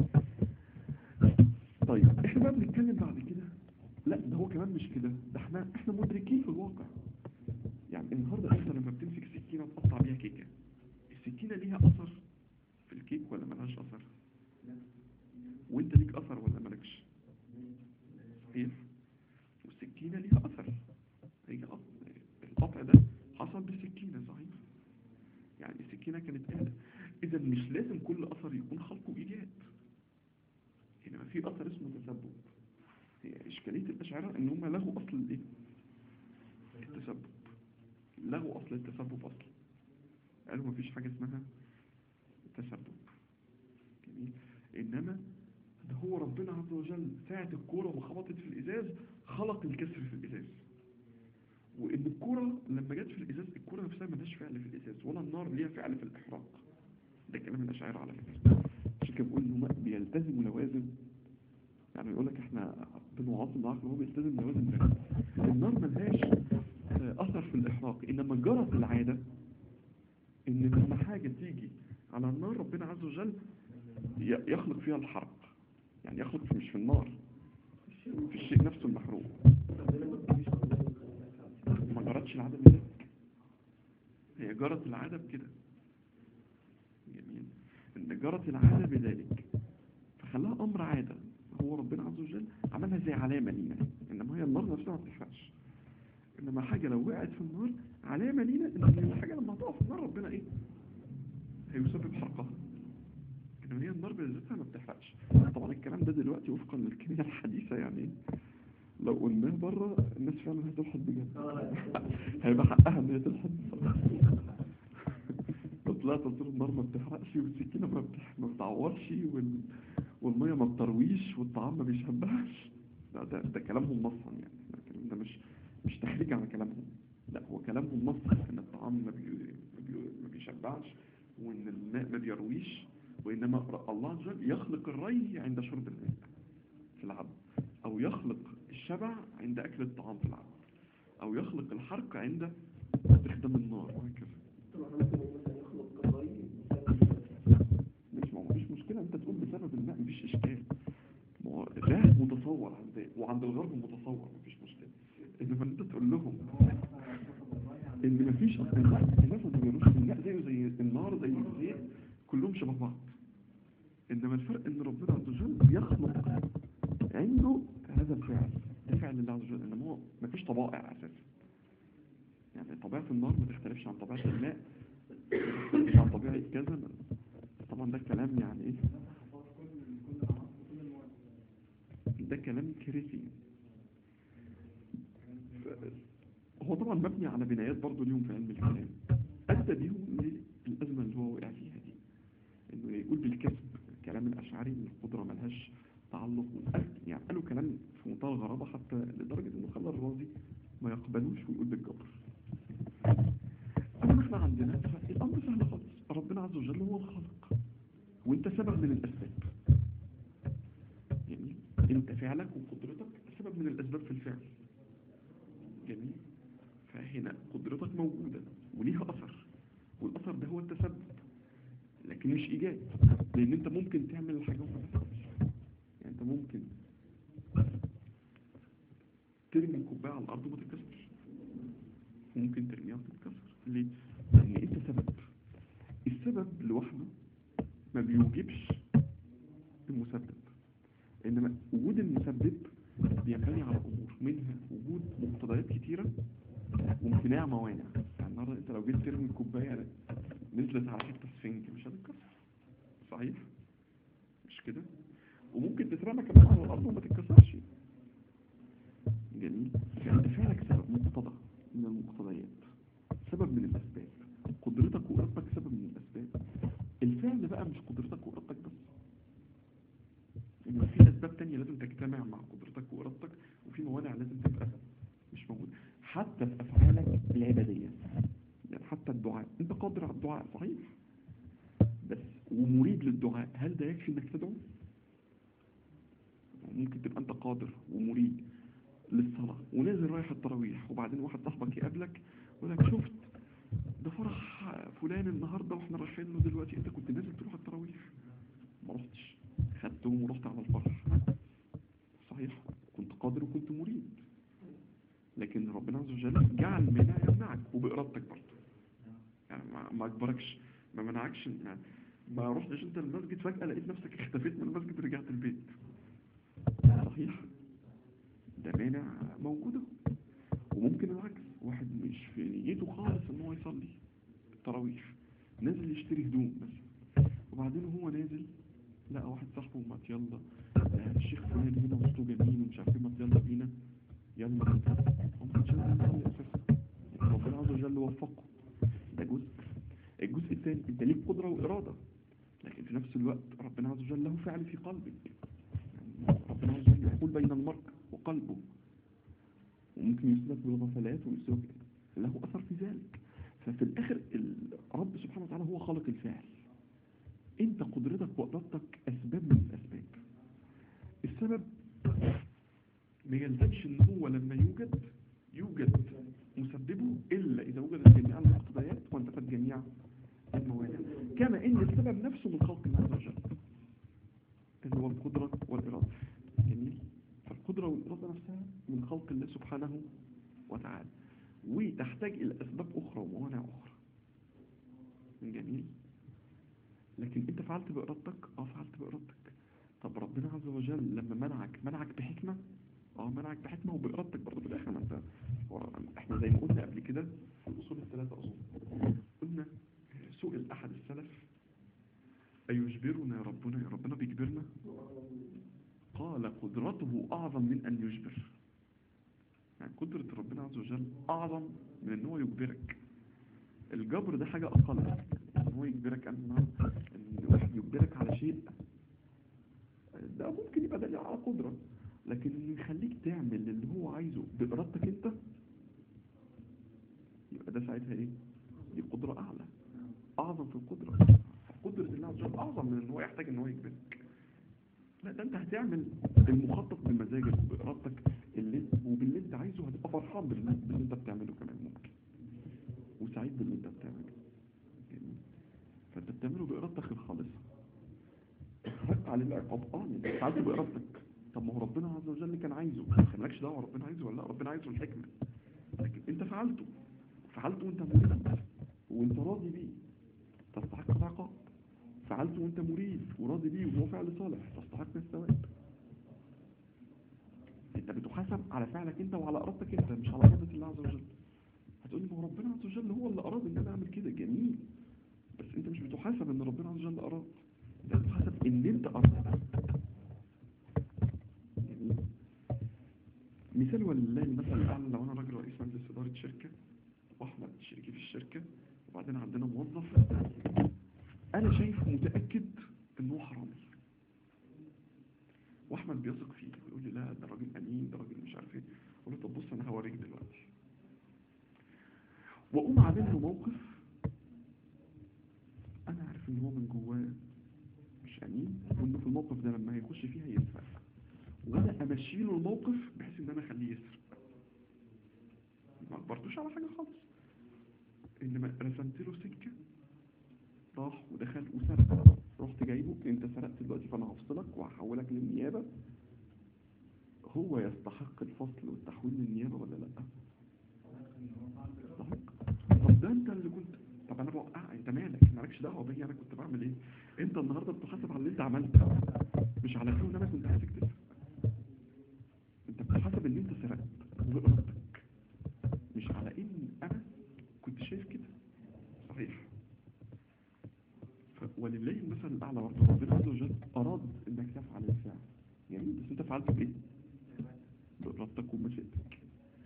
طيب احنا بقى بنتكلم بعد كده لا ده هو كمان مش كده ده احنا احنا مدركين في الواقع يعني النهارده انت لما بتمسك سكينة تقطع بيها كيكة السكينة ليها اثر في الكيك ولا ملهاش اثر وانت ليك اثر ولا مالكش صحيح والسكينة ليها أثر هي أص- القطع ده حصل بالسكينة صحيح يعني السكينة كانت آلة إذا مش لازم كل أثر يكون خلقه إيجاد إنما في أثر اسمه تسبب هي إشكالية الأشعار إن هم لغوا أصل الإيه؟ التسبب لغوا أصل التسبب أصلا قالوا مفيش حاجة اسمها تسبب جميل إنما ده هو ربنا عز وجل ساعة الكورة ما خبطت في الإزاز خلق الكسر في الإزاز وان الكرة لما جت في الازاز الكرة نفسها ملهاش فعل في الازاز ولا النار ليها فعل في الاحراق ده كلام الاشاعره على فكره عشان كده بقول انه بيلتزموا لوازم يعني يقول لك احنا بنعاصم العقل هو بيلتزم لوازم ده النار ملهاش آه، اثر في الاحراق انما جرت العاده ان لما حاجه تيجي على النار ربنا عز وجل ي- يخلق فيها الحرق يعني يخلق مش في النار في الشيء نفسه المحروق ربنا ما بيجيش ربنا يخليك ما جرتش العادة بذلك هي جرت العادة بكده جميل ان جرت العادة بذلك فخلاها امر عادة هو ربنا عز وجل عملها زي علامة لينا انما هي النار نفسها ما بتحرقش انما حاجة لو وقعت في النار علامة لينا ان الحاجة لما تقع في النار ربنا ايه هيسبب حرقها انما هي النار بذاتها ما بتحرقش طبعا الكلام ده دلوقتي وفقا للكيمياء الحديثة يعني لو قلناه بره الناس فعلا هتلحد بجد هيبقى حقها ان هي تلحد بس لا تصير النار ما بتحرقش والسكينة ما, بتح... ما بتعورش وال... والمية ما بترويش والطعام ما بيشبعش لا ده, ده كلامهم نصا يعني ده الكلام ده مش مش تحريج على كلامهم لا هو كلامهم نصا ان الطعام ما, بي... ما, بي... ما بيشبعش وان الماء ما بيرويش وانما الله عز وجل يخلق الري عند شرب الماء في العبد او يخلق الشبع عند اكل الطعام في العبد او يخلق الحرق عند استخدام النار وهكذا طبعا ممكن مثلا يخلق الري مش ما هو مفيش مشكلة انت تقول بسبب الماء مفيش اشكال ما هو ده متصور عند وعند الغرب متصور مفيش مشكلة انما انت تقول لهم ان مفيش اصلا الناس ما بيقولوش الماء زيه زي النار زي الزيت كلهم شبه بعض انما الفرق ان ربنا عز وجل يخلق عنده هذا الفعل ده فعل الله عز وجل انما هو مفيش طبائع اساسا يعني طبيعة النار ما تختلفش عن طبيعة الماء ما تختلفش عن طبيعة كذا طبعا ده كلام يعني ايه ده كلام كارثي ف- هو طبعا مبني على بنايات برضو ليهم في علم الكلام ادى بيهم للازمه اللي هو وقع فيها دي انه يقول بالكسب كلام الاشعري ان القدره ملهاش تعلق وقال- يعني قالوا كلام في منتهى الغرابه حتى لدرجه انه خلى الرازي ما يقبلوش ويقول بالجبر اما احنا عندنا الامر سهل خالص ربنا عز وجل هو الخالق وانت سبب من الاسباب جميل انت فعلك وقدرتك سبب من الاسباب في الفعل جميل فهنا قدرتك موجودة وليها اثر والاثر ده هو التسبب لكن مش ايجاد لان انت ممكن تعمل الحاجة وما تحصلش يعني انت ممكن ترمي الكوباية على الارض وما تتكسرش ممكن ترميها وتتكسر ليه؟ لان انت سبب السبب لوحده ما بيوجبش المسبب انما وجود المسبب بينبني على امور منها وجود مقتضيات كتيرة وامتناع موانع يعني النهارده انت لو جيت ترمي الكوبايه نزلت على حته سفنج مش هتتكسر صحيح مش كده وممكن تترمى كمان على الارض وما تتكسرش جميل فانت فعلك سبب مقتضى من المقتضيات سبب من الاسباب قدرتك وارادتك سبب من الاسباب الفعل بقى مش قدرتك وارادتك بس إنه في أسباب تانية لازم تجتمع مع قدرتك وإرادتك وفي موانع لازم تبقى مش موجودة حتى في أفعالك العبادية يعني حتى الدعاء أنت قادر على الدعاء صحيح بس ومريد للدعاء هل ده يكفي إنك تدعو؟ ممكن تبقى أنت قادر ومريد للصلاة ونازل رايح التراويح وبعدين واحد صاحبك يقابلك يقول لك شفت ده فرح فلان النهاردة واحنا رايحين له دلوقتي انت كنت نازل تروح التراويح ما رحتش خدتهم ورحت على الفرح صحيح كنت قادر وكنت مريد لكن ربنا عز وجل جعل مانع يمنعك وبإرادتك برضه يعني ما, ما أجبركش ما منعكش ما, ما رحتش انت المسجد فجأة لقيت نفسك اختفيت من المسجد ورجعت البيت صحيح ده مانع موجود أهو. وممكن العكس واحد مش في نيته خالص ان هو يصلي التراويح نازل يشتري هدوم بس وبعدين هو نازل لقى واحد صاحبه ما يلا آه، الشيخ فلان هنا وسطه جميل ومش عارف ايه ما يلا بينا يلا هو ما كانش لازم يصلي اساسا يعني ربنا عز وجل وفقه ده جزء الجزء الثاني انت ليك قدره واراده لكن في نفس الوقت ربنا عز وجل له فعل في قلبك يعني ربنا عز وجل يقول بين المرء وقلبه وممكن يصيبك بالغفلات ويصيبك له أثر في ذلك ففي الآخر الرب سبحانه وتعالى هو خالق الفعل انت قدرتك وإرادتك أسباب من الأسباب السبب ما يلزمش ان هو لما يوجد يوجد مسببه إلا إذا وجدت جميع المقتضيات وانتفت جميع الموانع كما إن السبب نفسه من خلق الله عز وجل اللي هو القدرة والإرادة جميل فالقدرة والإرادة نفسها من خلق الله سبحانه وتعالى وتحتاج إلى أسباب أخرى وموانع أخرى جميل لكن أنت فعلت بإرادتك اه فعلت بإرادتك طب ربنا عز وجل لما منعك منعك بحكمة اه منعك بحكمة وبإرادتك برضه في الآخر ما انت احنا زي ما قلنا قبل كده في الأصول الثلاثة أظن قلنا سئل أحد السلف أيجبرنا ربنا يا ربنا بيجبرنا قال قدرته أعظم من أن يجبر يعني قدرة ربنا عز وجل أعظم من أن هو يجبرك الجبر ده حاجة أقل أن هو يجبرك أن أن واحد يجبرك على شيء ده ممكن يبقى دليل على قدرة لكن انه يخليك تعمل اللي هو عايزه بإرادتك انت يبقى ده ساعتها ايه دي قدرة اعلى اعظم في القدرة قدرة الله عز وجل اعظم من ان هو يحتاج ان هو يجبرك لا ده انت هتعمل المخطط بمزاجك وبإرادتك اللي وباللي انت عايزه هتبقى فرحان باللي, باللي انت بتعمله كمان ممكن وسعيد باللي انت بتعمله جميل. فانت بتعمله بإرادتك الخالصة اتفقت على العقاب اه انت فعلت بإرادتك طب ما هو ربنا عز وجل اللي كان عايزه مالكش دعوه ربنا عايزه ولا لا ربنا عايزه الحكمه لكن انت فعلته فعلته وانت مريد وانت راضي بيه تستحق العقاب فعلته وانت مريد وراضي بيه وهو فعل صالح تستحق الثواب انت بتحاسب على فعلك انت وعلى ارادتك انت مش على اراده الله عز وجل هتقول لي ما هو ربنا عز وجل هو اللي اراد ان انا اعمل كده جميل بس انت مش بتحاسب ان ربنا عز وجل اراد انت بتحاسب ان انت اردت مثال ولله المثل الأعلى لو أنا راجل رئيس مجلس إدارة شركة وأحمد شريكي في الشركة وبعدين عندنا موظف أنا شايف متأكد إن هو حرامي وأحمد بيثق فيه ويقول لي لا ده راجل أمين ده راجل مش عارف إيه أقول له طب بص أنا هوريك دلوقتي وأقوم عامل له موقف أنا عارف إن هو من جواه مش أمين وإنه في الموقف ده لما هيخش فيه هيسرق وانا امشي له الموقف بحيث ان انا اخليه يسرق ما اجبرتوش على حاجه خالص انما رسمت له سكه راح ودخل وسرق رحت جايبه انت سرقت دلوقتي فانا هفصلك وهحولك للنيابه هو يستحق الفصل والتحويل للنيابه ولا لا يستحق طب ده انت اللي كنت طب انا بوقع انت مالك مالكش دعوه بيا انا كنت بعمل ايه انت النهارده بتحاسب على اللي انت عملته مش على كون انا كنت عايزك تسرق انت بتحاسب ان انت سرقت بإرادتك مش على ان انا كنت شايف كده صحيح ف... ولله المثل الاعلى برضه ربنا عز وجل اراد انك تفعل الفعل يعني بس انت فعلته بايه بإرادتك ومشيئتك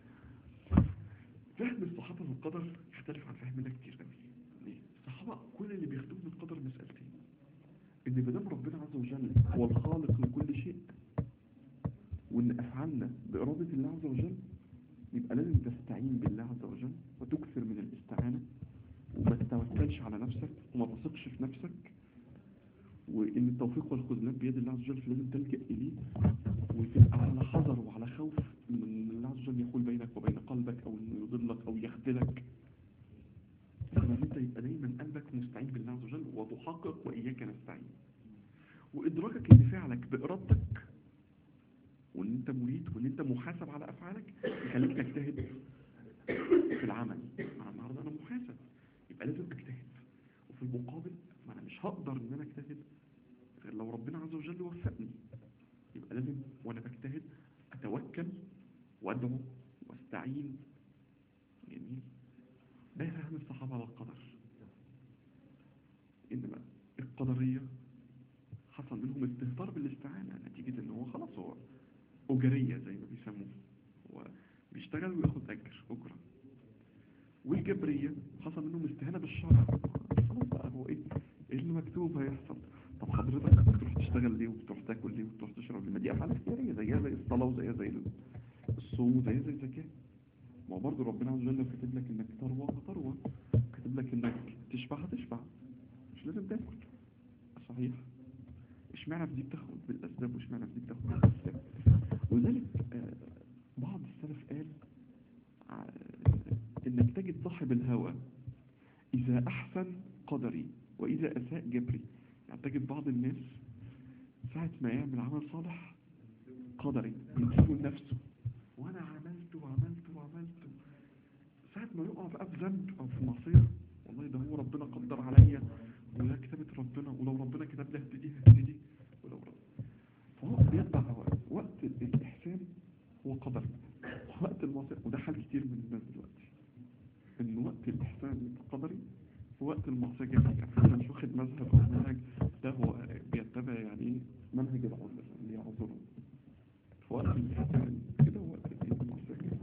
فهم الصحابة في القدر يختلف عن فهمنا كتير قوي ليه؟ الصحابة كل اللي بيخدموا من القدر مسألتين ان مدام ربنا عز وجل هو الخالق لكل شيء وان افعالنا بإرادة الله عز وجل يبقى لازم تستعين بالله عز وجل وتكثر من الاستعانة وما تتوكلش على نفسك وما تثقش في نفسك وان التوفيق والخذلان بيد الله عز وجل فلازم تلجأ اليه وتبقى على حذر وعلى خوف من ان الله عز وجل يحول بينك وبين قلبك او انه يضلك او يخذلك لازم انت يبقى دايما قلبك مستعين بالله عز وجل وتحقق واياك نستعين وادراكك ان فعلك بارادتك وان انت مريد وان انت محاسب على افعالك يخليك تجتهد في العمل مع النهارده انا محاسب يبقى لازم اجتهد وفي المقابل ما انا مش هقدر ان انا اجتهد غير لو ربنا عز وجل وفقني يبقى لازم وانا بجتهد اتوكل وادعو واستعين جميل ده فهم الصحابه على القدر انما القدريه حصل منهم استهتار بالاستعانه نتيجه ان هو خلاص هو أجرية زي ما بيسموه هو بيشتغل وياخد أجر أجرة والجبرية حصل منهم استهانة بالشرع خلاص بقى هو إيه إيه اللي مكتوب هيحصل طب حضرتك بتروح تشتغل ليه وبتروح تاكل ليه وبتروح تشرب ليه ما دي أفعال اختيارية زيها زي الصلاة وزيها زي الصوم الصوم زي زي الزكاة ما هو برضه ربنا عز وجل لو كاتب لك انك تروى هتروى كاتب لك انك تشبع هتشبع مش لازم تاكل صحيح اشمعنى في دي بتاخد بالاسباب واشمعنى في دي بتاخد بالاسباب ولذلك آه، بعض السلف قال آه، انك تجد صاحب الهوى اذا احسن قدري واذا اساء جبري يعني تجد بعض الناس ساعة ما يعمل عمل صالح قدري ينسبه لنفسه وانا عملت وعملت وعملت ساعة ما يقع بقى في ذنب او في معصية والله ده هو ربنا قدر عليا ولا كتابة ربنا ولو ربنا كتب لي هبتدي هبتدي ولو ربنا فهو بيتبع هواه وقت الإحسان هو قدر وقت المعصية وده حال كتير من الناس دلوقتي إن وقت الإحسان يبقى قدري ووقت المعصية جبري يعني حتى مش واخد مذهب أو منهج ده هو بيتبع يعني إيه منهج العذر اللي يعذره في وقت الإحسان كده ووقت المعصية كده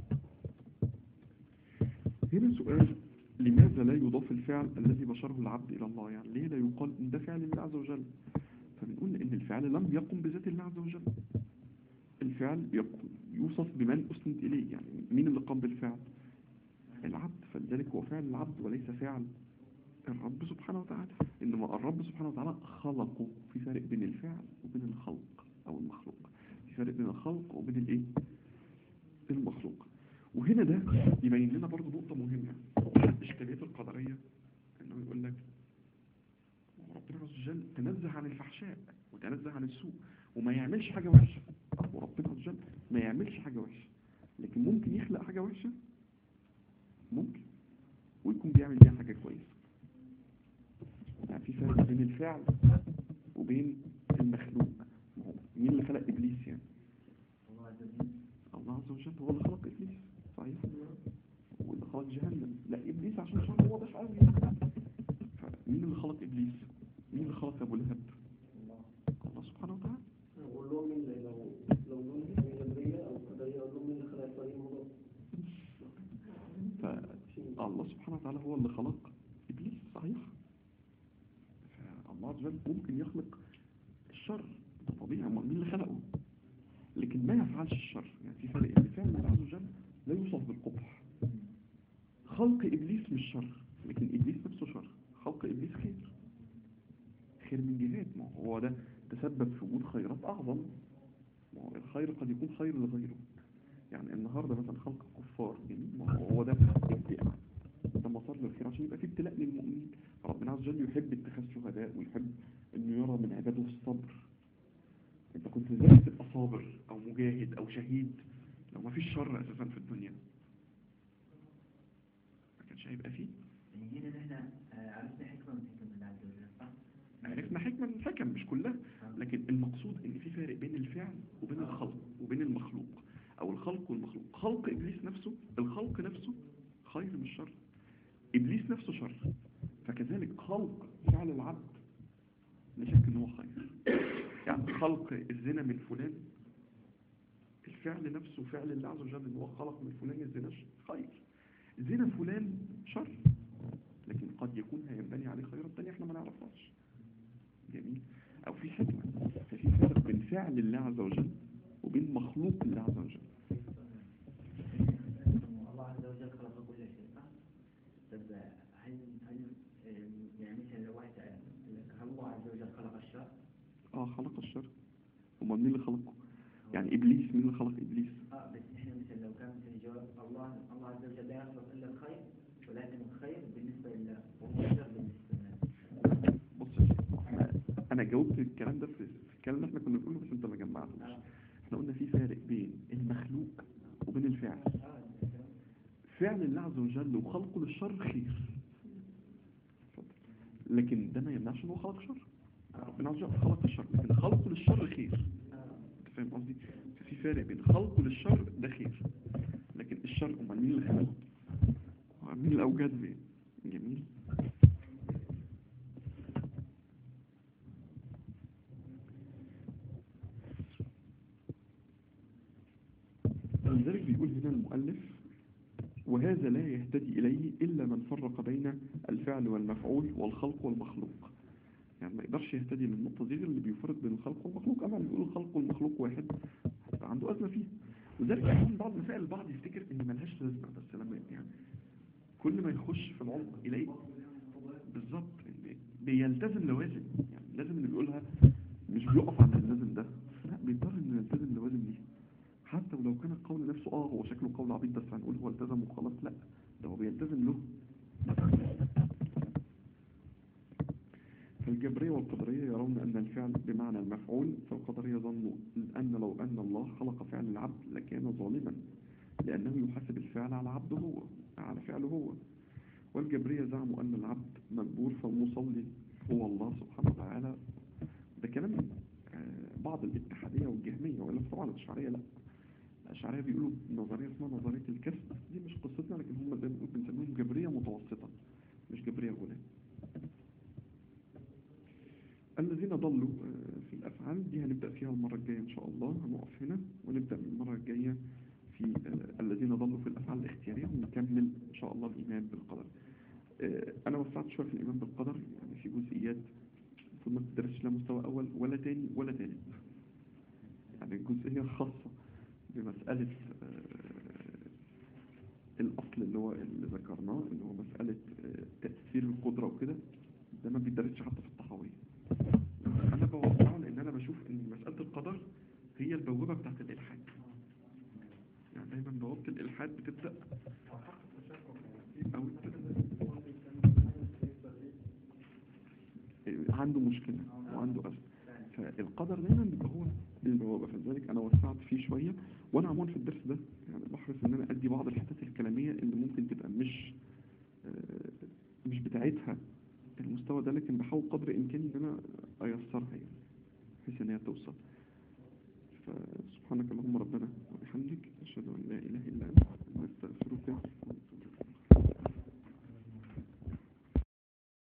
هنا سؤال لماذا لا يضاف الفعل الذي بشره العبد إلى الله يعني ليه لا يقال إن ده فعل الله عز وجل فبنقول إن الفعل لم يقم بذات الله عز وجل الفعل يقوم يوصف بمن أسند إليه يعني مين اللي قام بالفعل العبد فلذلك هو فعل العبد وليس فعل الرب سبحانه وتعالى إنما الرب سبحانه وتعالى خلقه في فرق بين الفعل وبين الخلق أو المخلوق في فرق بين الخلق وبين الإيه المخلوق وهنا ده يبين لنا برضو نقطة مهمة أحد إشكاليات القدرية إنه يقول لك ربنا عز وجل تنزه عن الفحشاء وتنزه عن السوء وما يعملش حاجة وحشة وربنا عز وجل ما يعملش حاجة وحشة لكن ممكن يخلق حاجة وحشة ممكن ويكون بيعمل بيها حاجة كويسة يعني في فرق بين الفعل وبين المخلوق ما هو مين اللي خلق إبليس يعني الله عز وجل الله عز وجل هو اللي خلق إبليس صحيح واللي خلق جهنم لا إبليس عشان شر واضح قوي فمين اللي خلق إبليس مين اللي خلق أبو لهب الله سبحانه وتعالى أقول لهم مين اللي لو لو جندي من جنبية أو قدرية أقول لهم مين اللي خلق الطريق الموضوع فالله سبحانه وتعالى هو اللي خلق إبليس صحيح فالله عز وجل ممكن يخلق الشر ده طبيعي أمال مين اللي خلقه لكن ما يفعلش الشر يعني في فرق ان فعل الله عز وجل لا يوصف بالقبح خلق إبليس مش شر لكن إبليس نفسه شر خلق إبليس خير خير من جهات ما هو ده تسبب في وجود خيرات أعظم ما هو الخير قد يكون خير لغيره يعني النهاردة مثلا خلق الكفار جميل ما هو هو ده ابتلاء ده مسار للخير عشان يبقى في ابتلاء للمؤمنين ربنا عز وجل يحب اتخاذ شهداء ويحب انه يرى من عباده الصبر انت كنت ازاي تبقى صابر او مجاهد او شهيد لو ما فيش شر اساسا في الدنيا ما كانش هيبقى فيه يعني هنا نحن آه، عرفنا حكمة من حكم الله عز وجل صح؟ عرفنا حكمة من الحكم مش كلها لكن المقصود ان في فارق بين الفعل وبين الخلق وبين المخلوق او الخلق والمخلوق خلق ابليس نفسه الخلق نفسه خير مش شر ابليس نفسه شر فكذلك خلق فعل العبد لا شك ان هو خير يعني خلق الزنا من فلان الفعل نفسه فعل الله عز وجل ان هو خلق من فلان الزنا خير زنا فلان شر لكن قد يكون هينبني عليه خيرات تانية احنا ما نعرفهاش جميل او في حكمة ففي فرق بين فعل الله عز وجل وبين مخلوق الله عز وجل الله عز وجل خلق كل شيء صح؟ طب هل هل آه، يعني مثلا لو واحد سأل هل الله عز وجل خلق الشر؟ اه خلق الشر امال مين اللي خلقه يعني ابليس مين اللي خلق ابليس اه بس احنا مثلا لو كان مثلا الجواب الله الله عز وجل لا يخلق الا الخير ولكن الخير بالنسبه لله وهو الشر بالنسبه لنا بص يا سيدي، احنا انا جاوبت الكلام ده في في الكلام اللي احنا كنا بنقوله بس انت ما جمعتوش اه احنا قلنا في فارق بين المخلوق وبين الفعل اه فعل الله عز وجل وخلقه للشر خير اتفضل. لكن ده ما يمنعش ان هو خلق شر ربنا عز وجل خلق الشر لكن خلقه للشر خير انت فاهم قصدي في فرق بين خلقه للشر ده خير لكن الشر امال مين اللي خلقه مين اللي اوجده بيه جميل لذلك بيقول هنا المؤلف وهذا لا يهتدي إليه إلا من فرق بين الفعل والمفعول والخلق والمخلوق يعني ما يقدرش يهتدي للنقطة دي غير اللي بيفرق بين الخلق والمخلوق أما اللي بيقول الخلق والمخلوق واحد هتبقى عنده أزمة فيه وذلك أحيانا بعض مسائل البعض يفتكر إن ملهاش لازمة بس لما يعني كل ما يخش في العمق يلاقي بالظبط إن بيلتزم لوازم يعني لازم اللي بيقولها مش بيقف على اللازم ده لا بيضطر انه يلتزم لوازم دي حتى ولو كان القول نفسه اه هو شكله قول عبيط بس هنقول هو التزم وخلاص لا ده هو بيلتزم له فالجبرية والقدرية يرون أن الفعل بمعنى المفعول فالقدرية ظنوا أن لو أن الله خلق فعل العبد لكان ظالما لأنه يحاسب الفعل على عبده هو على فعله هو والجبرية زعموا أن العبد مجبور فالمصلي هو الله سبحانه وتعالى ده كلام آه، بعض الاتحادية والجهمية وإلا طبعا الأشعرية لا الأشعرية بيقولوا نظرية اسمها نظرية الكسب دي مش قصتنا لكن هم زي ما بنقول بنسميهم جبرية متوسطة مش جبرية غلاة الذين ضلوا آه، في الأفعال دي هنبدأ فيها المرة الجاية إن شاء الله هنقف هنا ونبدأ من المرة الجاية في آه، الذين ضلوا في الأفعال الاختيارية ونكمل إن شاء الله الإيمان بالقدر آه، أنا وسعت شوية في الإيمان بالقدر يعني في جزئيات المفروض ما تدرسش لا مستوى أول ولا تاني ولا تالت يعني الجزئية الخاصة بمسألة آه، الأصل اللي هو اللي ذكرناه اللي هو مسألة آه، تأثير القدرة وكده ده ما بيدرسش حتى في الطحاوية أنا بوضعه لأن أنا بشوف إن مسألة القدر هي البوابة بتاعت الإلحاد يعني دايما بوابة الإلحاد بتبدأ أو عنده مشكلة وعنده أزمة فالقدر دايما بيبقى هو البوابة فلذلك أنا وسعت فيه شوية وأنا عموما في الدرس ده يعني بحرص إن أنا أدي بعض الحتات الكلامية اللي ممكن تبقى مش آه، مش بتاعتها المستوى ده لكن بحاول قدر إمكاني إن أنا أيسرها يعني بحيث إن هي توصل فسبحانك اللهم ربنا